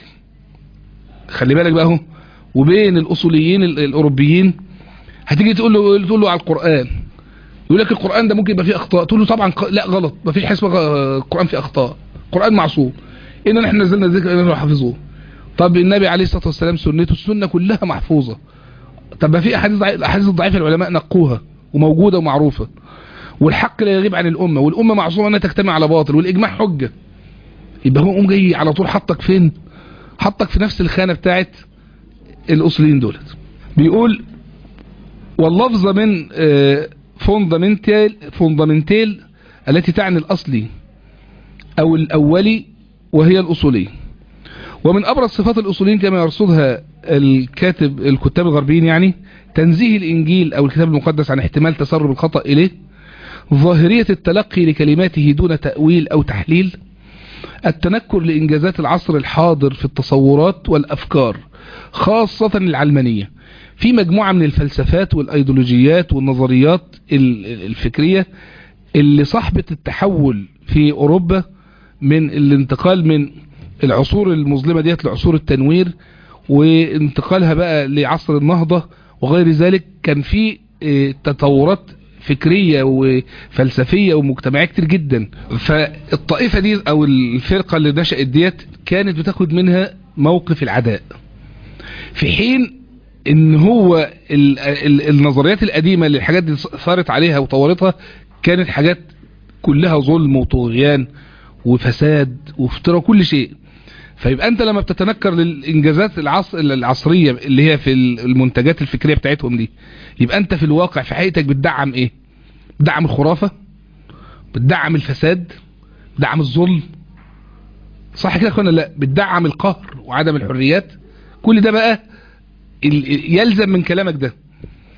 A: خلي بالك بقى اهو وبين الاصوليين الاوروبيين هتيجي تقول له تقول له على القرآن يقول لك القرآن ده ممكن يبقى فيه أخطاء تقول له طبعا لا غلط ما فيش حسبة القرآن فيه أخطاء القرآن معصوم إن نحن نزلنا الذكر إننا حافظوه طب النبي عليه الصلاة والسلام سنته السنة كلها محفوظة طب ما في أحاديث الأحاديث الضعيفة العلماء نقوها وموجودة ومعروفة والحق لا يغيب عن الأمة والأمة معصومة أنها تجتمع على باطل والإجماع حجة يبقى هو قوم جاي على طول حطك فين حطك في نفس الخانة بتاعت الأصليين دولت بيقول واللفظ من فوندامنتال فوندامنتال التي تعني الأصلي أو الأولي وهي الأصولي ومن أبرز صفات الأصوليين كما يرصدها الكاتب الكتاب الغربيين يعني تنزيه الإنجيل أو الكتاب المقدس عن احتمال تسرب الخطأ إليه ظاهرية التلقي لكلماته دون تأويل أو تحليل التنكر لإنجازات العصر الحاضر في التصورات والأفكار خاصة العلمانية في مجموعة من الفلسفات والأيديولوجيات والنظريات الفكرية اللي صاحبة التحول في أوروبا من الانتقال من العصور المظلمة ديت لعصور التنوير وانتقالها بقى لعصر النهضة وغير ذلك كان في تطورات فكرية وفلسفية ومجتمعية كتير جدا فالطائفة دي او الفرقة اللي نشأت ديت كانت بتاخد منها موقف العداء في حين ان هو ال ال النظريات القديمة اللي الحاجات دي صارت عليها وطورتها كانت حاجات كلها ظلم وطغيان وفساد وافتراء كل شيء فيبقى انت لما بتتنكر للانجازات العصر العصرية اللي هي في المنتجات الفكرية بتاعتهم دي يبقى انت في الواقع في حقيقتك بتدعم ايه بتدعم الخرافة بتدعم الفساد بتدعم الظلم صح كده اخوانا لا بتدعم القهر وعدم الحريات كل ده بقى يلزم من كلامك ده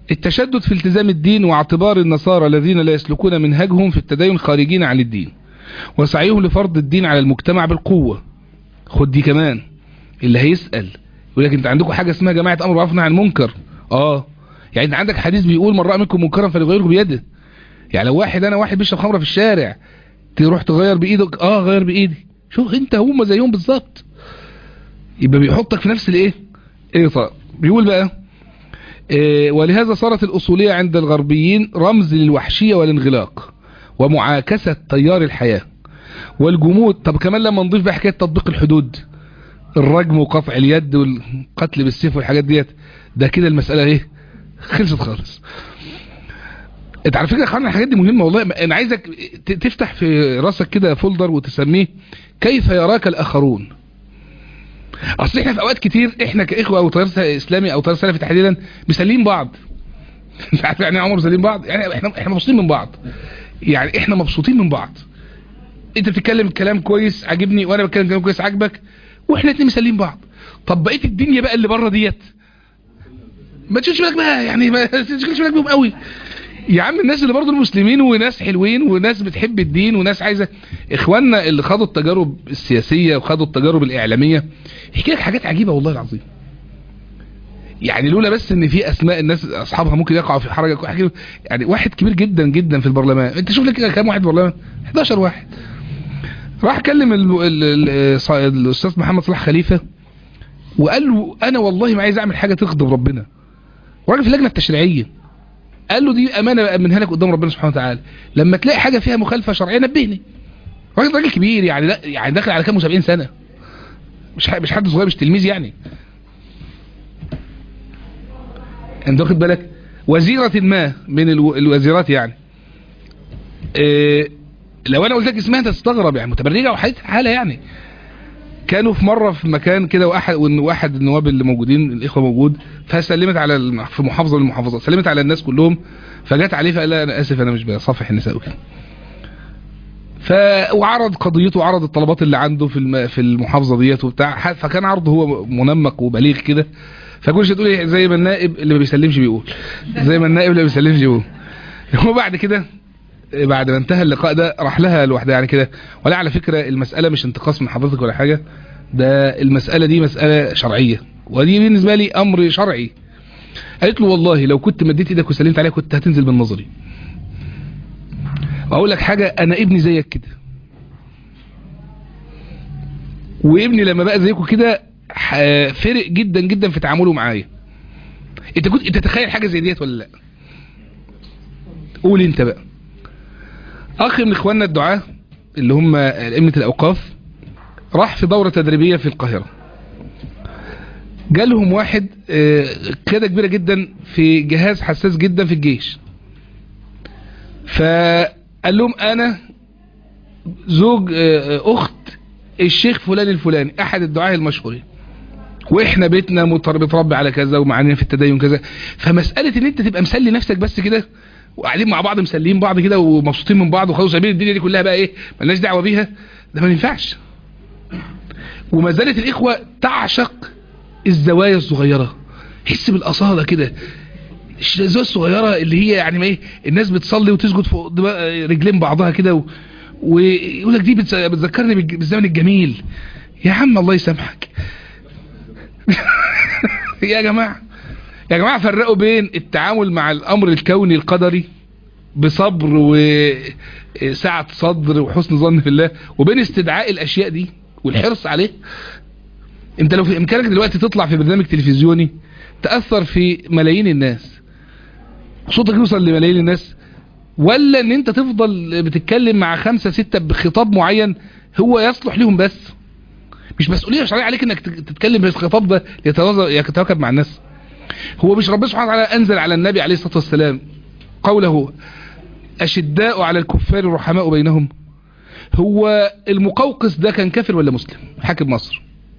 A: التشدد في التزام الدين واعتبار النصارى الذين لا يسلكون منهجهم في التدين خارجين عن الدين وسعيهم لفرض الدين على المجتمع بالقوة خد دي كمان اللي هيسأل يقول لك انت عندكم حاجة اسمها جماعة امر معروف عن المنكر اه يعني انت عندك حديث بيقول من رأى منكم منكرا فليغيره بيده يعني لو واحد انا واحد بيشرب خمره في الشارع تروح تغير بايدك اه غير بايدي شوف انت هم زيهم بالظبط يبقى بيحطك في نفس الايه ايه طيب بيقول بقى إيه ولهذا صارت الاصوليه عند الغربيين رمز للوحشيه والانغلاق ومعاكسه تيار الحياه والجمود طب كمان لما نضيف بقى حكايه تطبيق الحدود الرجم وقطع اليد والقتل بالسيف والحاجات ديت ده كده المساله ايه خلصت خالص انت على فكره يا اخوانا الحاجات دي مهمه والله انا عايزك تفتح في راسك كده فولدر وتسميه كيف يراك الاخرون اصل احنا في اوقات كتير احنا كاخوه او تيار اسلامي او تيار سلفي تحديدا مسلين بعض انت عارف يعني عمر مسلين بعض يعني احنا احنا مبسوطين من بعض يعني احنا مبسوطين من بعض انت بتتكلم كلام كويس عاجبني وانا بتكلم كلام كويس عاجبك واحنا اتنين مسلين بعض طب بقيه الدنيا بقى اللي بره ديت ما تشغلش بالك بقى يعني ما تشغلش بالك بيهم قوي يا عم الناس اللي برضه المسلمين وناس حلوين وناس بتحب الدين وناس عايزه اخواننا اللي خدوا التجارب السياسيه وخدوا التجارب الاعلاميه يحكي لك حاجات عجيبه والله العظيم يعني لولا بس ان في اسماء الناس اصحابها ممكن يقعوا في حرجه يعني واحد كبير جدا جدا في البرلمان انت شوف لك كام واحد في البرلمان 11 واحد راح كلم الاستاذ محمد صلاح خليفه وقال له انا والله ما عايز اعمل حاجه تغضب ربنا وراجل في اللجنه التشريعيه قال له دي امانه امنها لك قدام ربنا سبحانه وتعالى لما تلاقي حاجه فيها مخالفه شرعيه نبهني راجل راجل كبير يعني لا يعني داخل على كام 70 سنه مش مش حد صغير مش تلميذ يعني انت واخد بالك وزيره ما من الوزيرات يعني إيه لو انا قلت لك اسمها انت تستغرب يعني متبرجه وحالتها حاله يعني كانوا في مره في مكان كده واحد واحد النواب اللي موجودين الاخوه موجود فسلمت على في محافظه من المحافظات سلمت على الناس كلهم فجت عليه فقال انا اسف انا مش بصافح النساء وكده ف وعرض قضيته وعرض الطلبات اللي عنده في في المحافظه ديت وبتاع فكان عرضه هو منمق وبليغ كده فكل شيء تقول ايه زي ما النائب اللي ما بيسلمش بيقول زي ما النائب اللي ما بيسلمش بيقول هو بعد كده بعد ما انتهى اللقاء ده راح لها لوحدها يعني كده ولا على فكرة المسألة مش انتقاص من حضرتك ولا حاجة ده المسألة دي مسألة شرعية ودي بالنسبة لي امر شرعي قالت له والله لو كنت مديت ايدك وسلمت عليها كنت هتنزل من نظري واقول لك حاجة انا ابني زيك كده وابني لما بقى زيكم كده فرق جدا جدا في تعامله معايا انت كنت انت تتخيل حاجة زي ديت ولا لا قول انت بقى اخ من اخواننا الدعاة اللي هم ائمه الاوقاف راح في دورة تدريبية في القاهرة جالهم واحد قيادة كبيرة جدا في جهاز حساس جدا في الجيش فقال لهم انا زوج اخت الشيخ فلان الفلاني احد الدعاة المشهورين واحنا بيتنا متربي على كذا ومعانينا في التدين كذا فمسألة ان انت تبقى مسلي نفسك بس كده وقاعدين مع بعض مسليين بعض كده ومبسوطين من بعض وخلاص سايبين الدنيا دي كلها بقى ايه مالناش دعوه بيها ده ما ينفعش وما زالت الاخوه تعشق الزوايا الصغيره حس بالاصاله كده الزوايا الصغيره اللي هي يعني ما ايه الناس بتصلي وتسجد فوق رجلين بعضها كده و... ويقول لك دي بتذكرني بالزمن الجميل يا عم الله يسامحك يا جماعه يا جماعة فرقوا بين التعامل مع الأمر الكوني القدري بصبر وسعة صدر وحسن ظن في الله وبين استدعاء الأشياء دي والحرص عليه انت لو في إمكانك دلوقتي تطلع في برنامج تلفزيوني تأثر في ملايين الناس صوتك يوصل لملايين الناس ولا ان انت تفضل بتتكلم مع خمسة ستة بخطاب معين هو يصلح لهم بس مش مسؤولية شرعية عليك انك تتكلم بالخطاب ده يتواكب مع الناس هو مش ربنا سبحانه وتعالى أنزل على النبي عليه الصلاة والسلام قوله أشداء على الكفار رحماء بينهم هو المقوقس ده كان كافر ولا مسلم حاكم مصر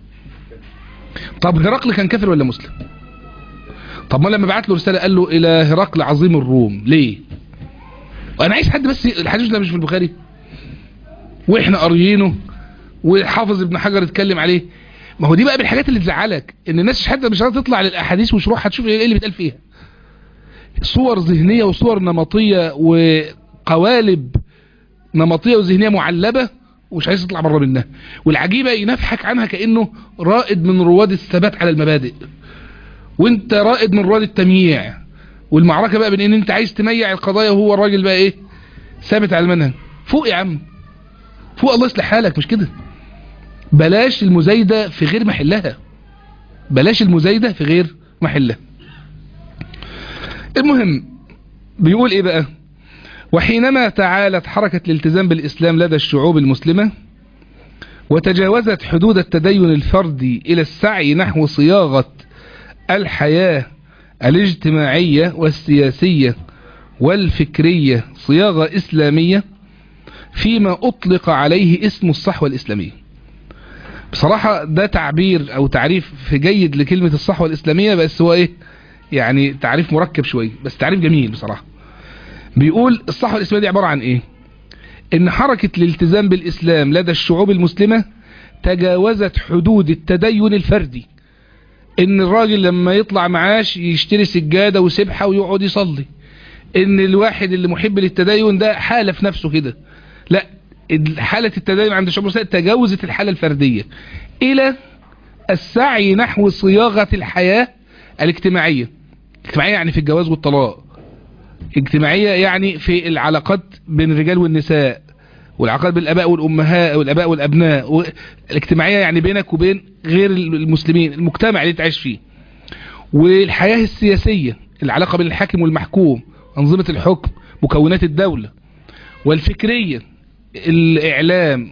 A: طب هرقل كان كافر ولا مسلم طب ما لما بعت له رسالة قال له إلى هرقل عظيم الروم ليه وأنا عايز حد بس الحديث ده مش في البخاري وإحنا قاريينه وحافظ ابن حجر اتكلم عليه ما هو دي بقى بالحاجات اللي تزعلك ان الناس مش حتى مش هتطلع للاحاديث وشروح هتشوف ايه اللي بيتقال فيها صور ذهنية وصور نمطية وقوالب نمطية وذهنية معلبة ومش عايز تطلع بره منها والعجيبة ينفحك عنها كأنه رائد من رواد الثبات على المبادئ وانت رائد من رواد التمييع والمعركة بقى بين ان انت عايز تميع القضايا وهو الراجل بقى ايه ثابت على المنهج فوق يا عم فوق الله يصلح حالك مش كده بلاش المزايدة في غير محلها بلاش المزايدة في غير محلها المهم بيقول ايه بقى وحينما تعالت حركة الالتزام بالإسلام لدى الشعوب المسلمة وتجاوزت حدود التدين الفردي إلى السعي نحو صياغة الحياة الاجتماعية والسياسية والفكرية صياغة إسلامية فيما أطلق عليه اسم الصحوة الإسلامية بصراحة ده تعبير أو تعريف في جيد لكلمة الصحوة الإسلامية بس هو إيه يعني تعريف مركب شوية بس تعريف جميل بصراحة بيقول الصحوة الإسلامية دي عبارة عن إيه إن حركة الالتزام بالإسلام لدى الشعوب المسلمة تجاوزت حدود التدين الفردي إن الراجل لما يطلع معاش يشتري سجادة وسبحة ويقعد يصلي إن الواحد اللي محب للتدين ده حالة في نفسه كده لا حالة التدين عند الشعوب المسلمة تجاوزت الحالة الفردية إلى السعي نحو صياغة الحياة الاجتماعية اجتماعية يعني في الجواز والطلاق اجتماعية يعني في العلاقات بين الرجال والنساء والعلاقات بين الاباء والامهات والاباء والابناء الاجتماعية يعني بينك وبين غير المسلمين المجتمع اللي انت عايش فيه والحياة السياسية العلاقة بين الحاكم والمحكوم انظمة الحكم مكونات الدولة والفكرية الاعلام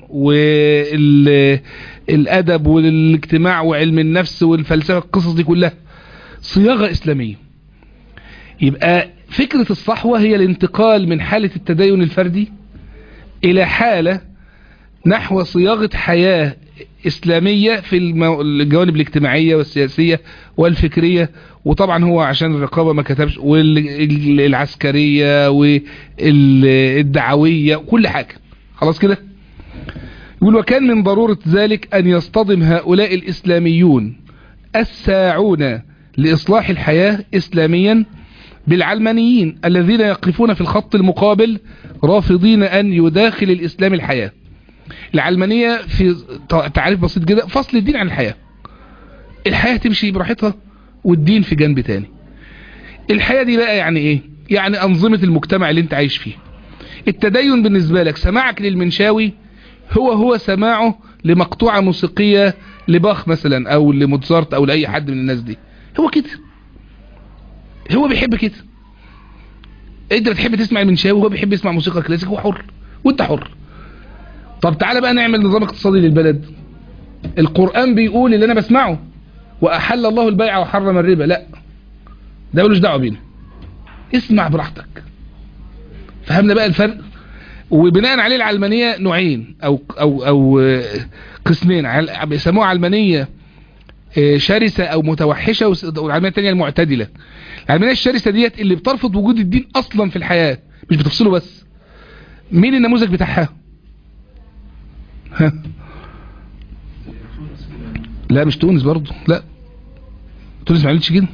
A: والادب والاجتماع وعلم النفس والفلسفة القصص دي كلها صياغة اسلامية يبقى فكرة الصحوة هي الانتقال من حالة التدين الفردي الى حالة نحو صياغة حياة اسلامية في الجوانب الاجتماعية والسياسية والفكرية وطبعا هو عشان الرقابة ما كتبش والعسكرية والدعوية كل حاجة خلاص كده يقول وكان من ضرورة ذلك ان يصطدم هؤلاء الاسلاميون الساعون لإصلاح الحياة إسلاميا بالعلمانيين الذين يقفون في الخط المقابل رافضين أن يداخل الإسلام الحياة العلمانية في تعريف بسيط جدا فصل الدين عن الحياة الحياة تمشي براحتها والدين في جنب تاني الحياة دي بقى يعني ايه يعني أنظمة المجتمع اللي انت عايش فيه التدين بالنسبة لك سماعك للمنشاوي هو هو سماعه لمقطوعة موسيقية لباخ مثلا او لموتزارت او لأي حد من الناس دي هو كده هو بيحب كده انت بتحب تسمع المنشاوي وهو بيحب يسمع موسيقى كلاسيك هو حر وانت حر طب تعالى بقى نعمل نظام اقتصادي للبلد القرآن بيقول اللي انا بسمعه واحل الله البيع وحرم الربا لا ده ملوش دعوه بينا اسمع براحتك فهمنا بقى الفرق وبناء عليه العلمانية نوعين او او او قسمين بيسموها علمانية شرسة او متوحشة والعلمانية التانية المعتدلة العلمانية الشرسة ديت اللي بترفض وجود الدين اصلا في الحياة مش بتفصله بس مين النموذج بتاعها ها لا مش تونس برضو لا تونس ما عملتش كده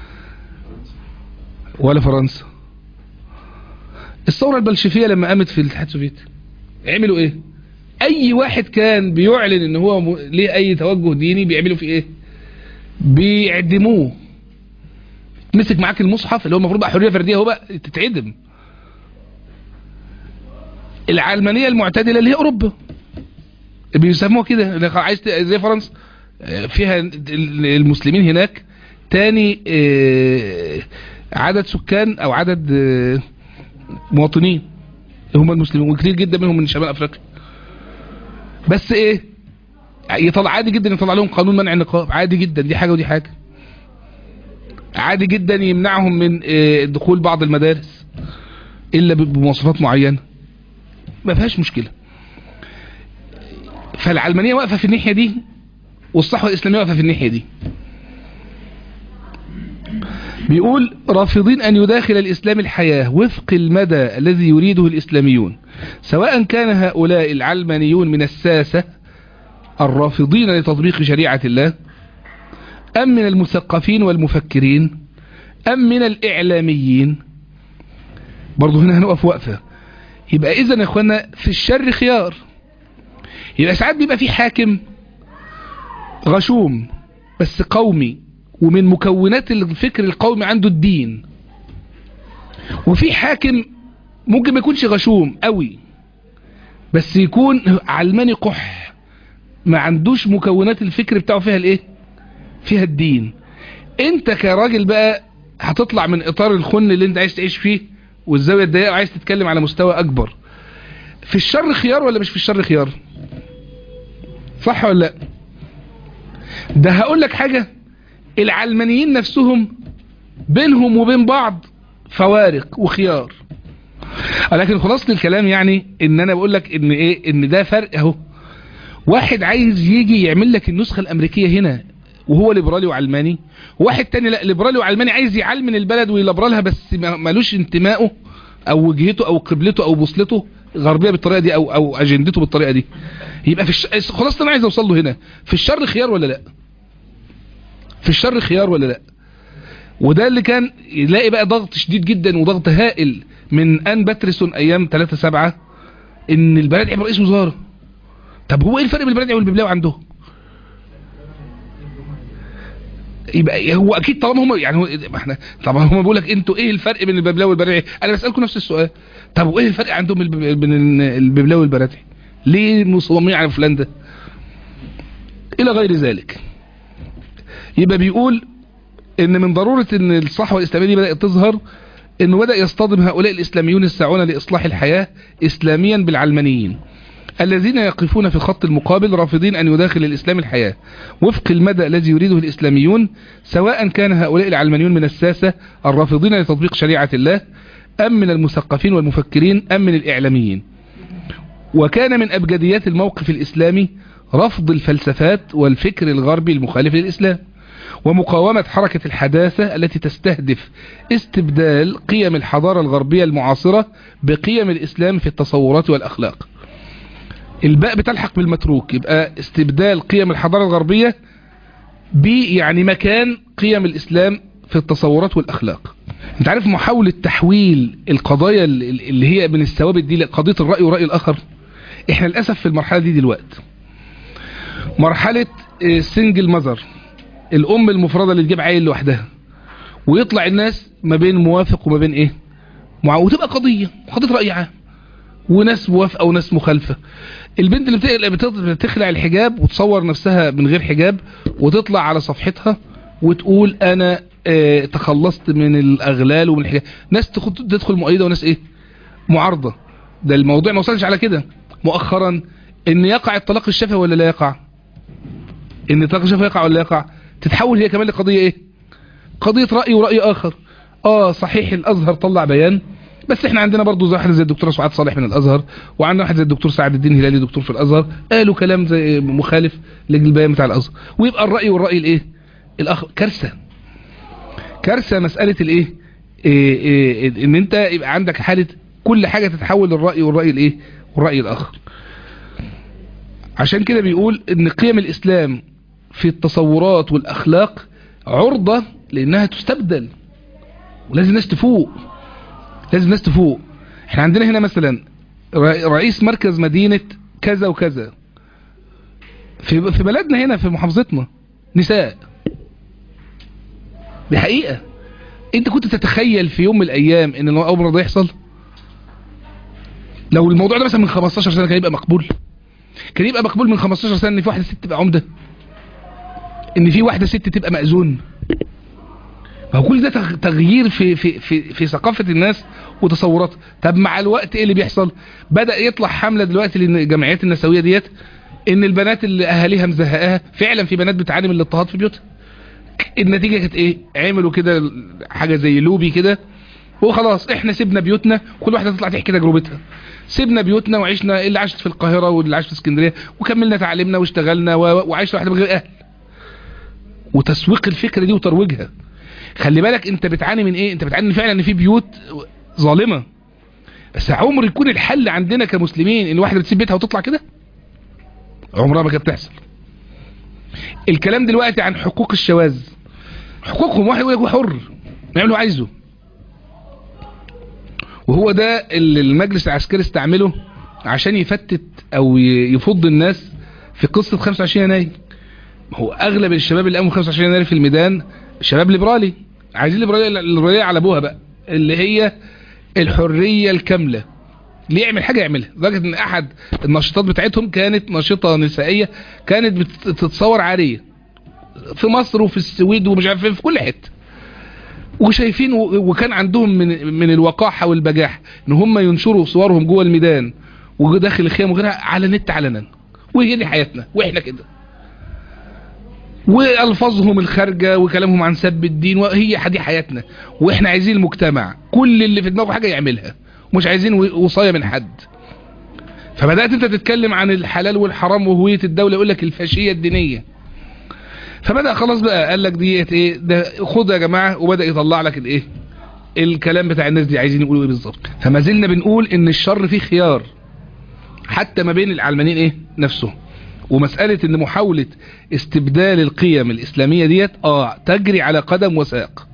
A: ولا فرنسا الثورة البلشفية لما قامت في الاتحاد السوفيتي عملوا ايه اي واحد كان بيعلن ان هو م... ليه اي توجه ديني بيعملوا فيه ايه بيعدموه مسك معاك المصحف اللي هو المفروض بقى حرية فردية هو بقى تتعدم العلمانية المعتدلة اللي هي اوروبا بيسموها كده عايز زي فرنسا فيها المسلمين هناك تاني عدد سكان او عدد مواطنين هم المسلمين وكتير جدا منهم من شمال افريقيا بس ايه يطلع عادي جدا يطلع لهم قانون منع النقاب عادي جدا دي حاجة ودي حاجة عادي جدا يمنعهم من دخول بعض المدارس الا بمواصفات معينة ما فيهاش مشكلة فالعلمانية واقفة في الناحية دي والصحوة الإسلامية واقفة في الناحية دي بيقول رافضين أن يداخل الإسلام الحياة وفق المدى الذي يريده الإسلاميون سواء كان هؤلاء العلمانيون من الساسة الرافضين لتطبيق شريعة الله أم من المثقفين والمفكرين ام من الاعلاميين برضه هنا هنقف وقفة يبقى اذا يا اخوانا في الشر خيار يبقى ساعات بيبقى في حاكم غشوم بس قومي ومن مكونات الفكر القومي عنده الدين وفي حاكم ممكن ما يكونش غشوم قوي بس يكون علماني قح ما عندوش مكونات الفكر بتاعه فيها الايه فيها الدين انت كراجل بقى هتطلع من اطار الخن اللي انت عايز تعيش فيه والزاوية الضيقة وعايز تتكلم على مستوى اكبر في الشر خيار ولا مش في الشر خيار صح ولا لا ده هقول لك حاجة العلمانيين نفسهم بينهم وبين بعض فوارق وخيار لكن خلاصة الكلام يعني ان انا بقول لك ان ايه ان ده فرق اهو واحد عايز يجي يعمل لك النسخة الامريكية هنا وهو ليبرالي وعلماني واحد تاني لا ليبرالي وعلماني عايز يعلمن البلد ويلبرالها بس مالوش انتمائه او وجهته او قبلته او بوصلته غربية بالطريقة دي او او اجندته بالطريقة دي يبقى في الش... خلاص انا عايز اوصل له هنا في الشر خيار ولا لا في الشر خيار ولا لا وده اللي كان يلاقي بقى ضغط شديد جدا وضغط هائل من ان باتريسون ايام 3 7 ان البلد يبقى رئيس وزاره طب هو ايه الفرق بين البلد والببلاوي عندهم يبقى هو اكيد طالما هم يعني هو احنا طبعا هم بيقول لك انتوا ايه الفرق بين الببلاوي والبرادعي انا بسالكم نفس السؤال طب وايه الفرق عندهم بين الببلاوي والبرادعي ليه مصممين على فلان ده الى غير ذلك يبقى بيقول ان من ضرورة ان الصحوة الاسلامية دي بدأت تظهر انه بدأ يصطدم هؤلاء الاسلاميون الساعون لاصلاح الحياة اسلاميا بالعلمانيين الذين يقفون في الخط المقابل رافضين أن يداخل الإسلام الحياة وفق المدى الذي يريده الإسلاميون سواء كان هؤلاء العلمانيون من الساسة الرافضين لتطبيق شريعة الله أم من المثقفين والمفكرين أم من الإعلاميين وكان من أبجديات الموقف الإسلامي رفض الفلسفات والفكر الغربي المخالف للإسلام ومقاومة حركة الحداثة التي تستهدف استبدال قيم الحضارة الغربية المعاصرة بقيم الإسلام في التصورات والأخلاق الباء بتلحق بالمتروك يبقى استبدال قيم الحضارة الغربية ب يعني مكان قيم الإسلام في التصورات والأخلاق انت عارف محاولة تحويل القضايا اللي هي من الثوابت دي لقضية الرأي ورأي الآخر احنا للأسف في المرحلة دي دلوقتي مرحلة سنجل مذر الأم المفردة اللي تجيب عيل لوحدها ويطلع الناس ما بين موافق وما بين ايه وتبقى قضية قضية رأي عام وناس موافقة وناس مخالفة البنت اللي بتخلع الحجاب وتصور نفسها من غير حجاب وتطلع على صفحتها وتقول انا اه تخلصت من الاغلال ومن الحجاب ناس تدخل مؤيدة وناس ايه معارضة ده الموضوع ما وصلش على كده مؤخرا ان يقع الطلاق الشفهي ولا لا يقع ان الطلاق الشفهي يقع ولا لا يقع تتحول هي كمان لقضية ايه قضية رأي ورأي اخر اه صحيح الازهر طلع بيان بس احنا عندنا برضو زي واحد زي الدكتور سعاد صالح من الازهر وعندنا واحد زي الدكتور سعد الدين هلالي دكتور في الازهر قالوا كلام زي مخالف للبيان بتاع الازهر ويبقى الراي والراي الايه الاخر كارثه كارثه مساله الايه إيه إيه ان انت يبقى عندك حاله كل حاجه تتحول للراي والراي الايه والراي الاخر عشان كده بيقول ان قيم الاسلام في التصورات والاخلاق عرضه لانها تستبدل ولازم الناس تفوق لازم الناس تفوق احنا عندنا هنا مثلا رئيس مركز مدينة كذا وكذا في في بلدنا هنا في محافظتنا نساء دي حقيقة انت كنت تتخيل في يوم من الايام ان الامر ده يحصل لو الموضوع ده مثلا من 15 سنة كان يبقى مقبول كان يبقى مقبول من 15 سنة ان في واحدة ست تبقى عمدة ان في واحدة ست تبقى مأذون فهو كل ده تغيير في في في في ثقافه الناس وتصورات طب مع الوقت ايه اللي بيحصل بدا يطلع حمله دلوقتي للجمعيات النسويه ديت ان البنات اللي اهاليها مزهقاها فعلا في بنات بتعاني من الاضطهاد في بيوتها النتيجه كانت ايه عملوا كده حاجه زي لوبي كده وخلاص احنا سيبنا بيوتنا كل واحده تطلع تحكي تجربتها سيبنا بيوتنا وعشنا اللي عاشت في القاهره واللي عاش في اسكندريه وكملنا تعليمنا واشتغلنا وعشنا واحده من غير اهل وتسويق الفكره دي وترويجها خلي بالك انت بتعاني من ايه انت بتعاني فعلا ان في بيوت ظالمة بس عمر يكون الحل عندنا كمسلمين ان واحدة بتسيب بيتها وتطلع كده عمرها ما كانت بتحصل الكلام دلوقتي عن حقوق الشواذ حقوقهم واحد يقول لك حر يعمل اللي عايزه وهو ده اللي المجلس العسكري استعمله عشان يفتت او يفض الناس في قصة 25 يناير هو اغلب الشباب اللي قاموا 25 يناير في الميدان شباب ليبرالي عايزين ليبرالية الليبرالية على ابوها بقى اللي هي الحرية الكاملة اللي يعمل حاجة يعملها لدرجة ان احد النشاطات بتاعتهم كانت نشطة نسائية كانت بتتصور عارية في مصر وفي السويد ومش عارف في كل حته وشايفين وكان عندهم من من الوقاحه والبجاحه ان هم ينشروا صورهم جوه الميدان وداخل الخيام وغيرها على النت علنا وهي دي حياتنا واحنا كده والفاظهم الخارجه وكلامهم عن سب الدين وهي دي حياتنا واحنا عايزين المجتمع كل اللي في دماغه حاجه يعملها ومش عايزين وصايه من حد فبدات انت تتكلم عن الحلال والحرام وهويه الدوله يقول لك الفاشيه الدينيه فبدأ خلاص بقى قال لك ديت ايه ده خد يا جماعة وبدأ يطلع لك الايه الكلام بتاع الناس دي عايزين يقولوا ايه بالظبط فما زلنا بنقول ان الشر فيه خيار حتى ما بين العلمانيين ايه نفسهم ومسألة ان محاولة استبدال القيم الاسلامية ديت اه تجري على قدم وساق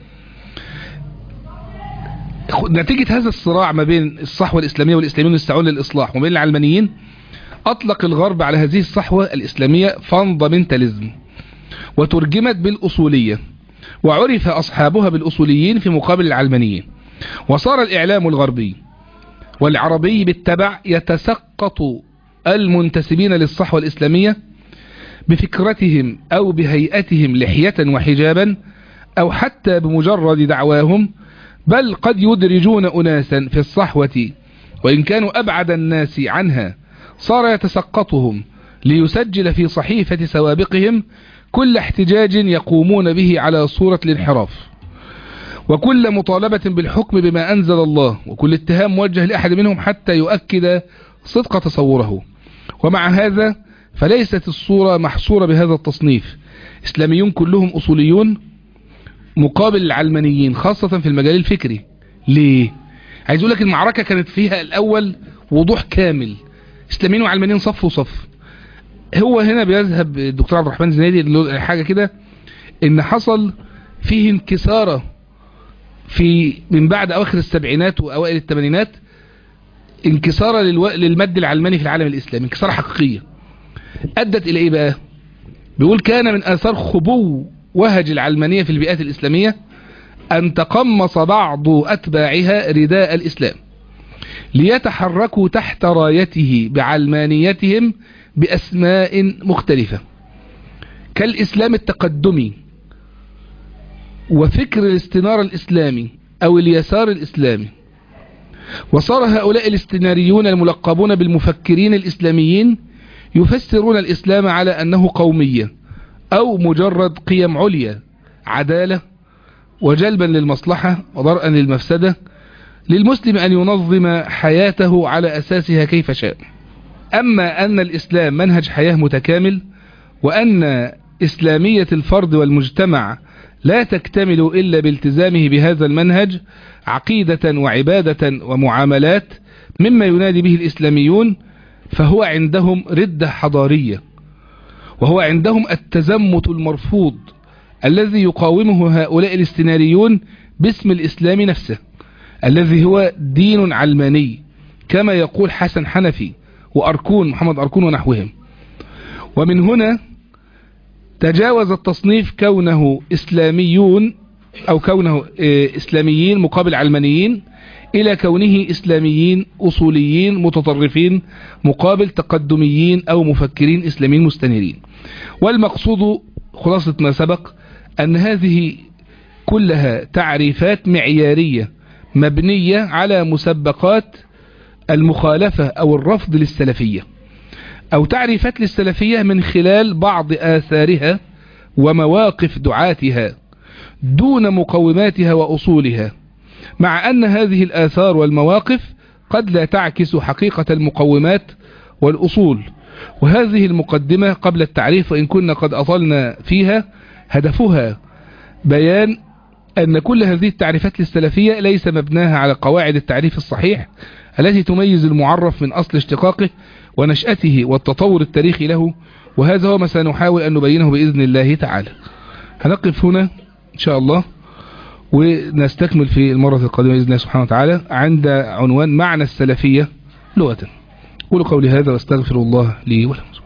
A: نتيجة هذا الصراع ما بين الصحوة الاسلامية والاسلاميين يستعون للاصلاح وما بين العلمانيين اطلق الغرب على هذه الصحوة الاسلامية فاندامنتاليزم وترجمت بالأصولية وعرف أصحابها بالأصوليين في مقابل العلمانيين وصار الإعلام الغربي والعربي بالتبع يتسقط المنتسبين للصحوة الإسلامية بفكرتهم أو بهيئتهم لحية وحجابا أو حتى بمجرد دعواهم بل قد يدرجون أناسا في الصحوة وإن كانوا أبعد الناس عنها صار يتسقطهم ليسجل في صحيفة سوابقهم كل احتجاج يقومون به على صورة الانحراف وكل مطالبة بالحكم بما أنزل الله وكل اتهام موجه لأحد منهم حتى يؤكد صدق تصوره ومع هذا فليست الصورة محصورة بهذا التصنيف إسلاميون كلهم أصوليون مقابل العلمانيين خاصة في المجال الفكري ليه؟ عايز أقول لك المعركة كانت فيها الأول وضوح كامل إسلاميين وعلمانيين صف وصف هو هنا بيذهب الدكتور عبد الرحمن زنادي حاجة كده ان حصل فيه انكسارة في من بعد اواخر السبعينات واوائل الثمانينات انكسارة للو... للمد العلماني في العالم الاسلامي انكسارة حقيقية ادت الى ايه بقى بيقول كان من اثار خبو وهج العلمانية في البيئات الاسلامية ان تقمص بعض اتباعها رداء الاسلام ليتحركوا تحت رايته بعلمانيتهم بأسماء مختلفة كالإسلام التقدمي وفكر الاستنار الإسلامي أو اليسار الإسلامي وصار هؤلاء الاستناريون الملقبون بالمفكرين الإسلاميين يفسرون الإسلام على أنه قومية أو مجرد قيم عليا عدالة وجلبا للمصلحة وضرءا للمفسدة للمسلم أن ينظم حياته على أساسها كيف شاء أما أن الإسلام منهج حياة متكامل وأن إسلامية الفرد والمجتمع لا تكتمل إلا بالتزامه بهذا المنهج عقيدة وعبادة ومعاملات مما ينادي به الإسلاميون فهو عندهم ردة حضارية وهو عندهم التزمت المرفوض الذي يقاومه هؤلاء الاستناريون باسم الإسلام نفسه الذي هو دين علماني كما يقول حسن حنفي وأركون محمد أركون ونحوهم ومن هنا تجاوز التصنيف كونه إسلاميون أو كونه إسلاميين مقابل علمانيين إلى كونه إسلاميين أصوليين متطرفين مقابل تقدميين أو مفكرين إسلاميين مستنيرين والمقصود خلاصة ما سبق أن هذه كلها تعريفات معيارية مبنية على مسبقات المخالفة أو الرفض للسلفية أو تعريفات للسلفية من خلال بعض آثارها ومواقف دعاتها دون مقوماتها وأصولها مع أن هذه الآثار والمواقف قد لا تعكس حقيقة المقومات والأصول وهذه المقدمة قبل التعريف وإن كنا قد أطلنا فيها هدفها بيان أن كل هذه التعريفات للسلفية ليس مبناها على قواعد التعريف الصحيح التي تميز المعرف من أصل اشتقاقه ونشأته والتطور التاريخي له وهذا هو ما سنحاول أن نبينه بإذن الله تعالى هنقف هنا إن شاء الله ونستكمل في المرة القادمة بإذن الله سبحانه وتعالى عند عنوان معنى السلفية لغة قولوا قولي هذا واستغفر الله لي ولكم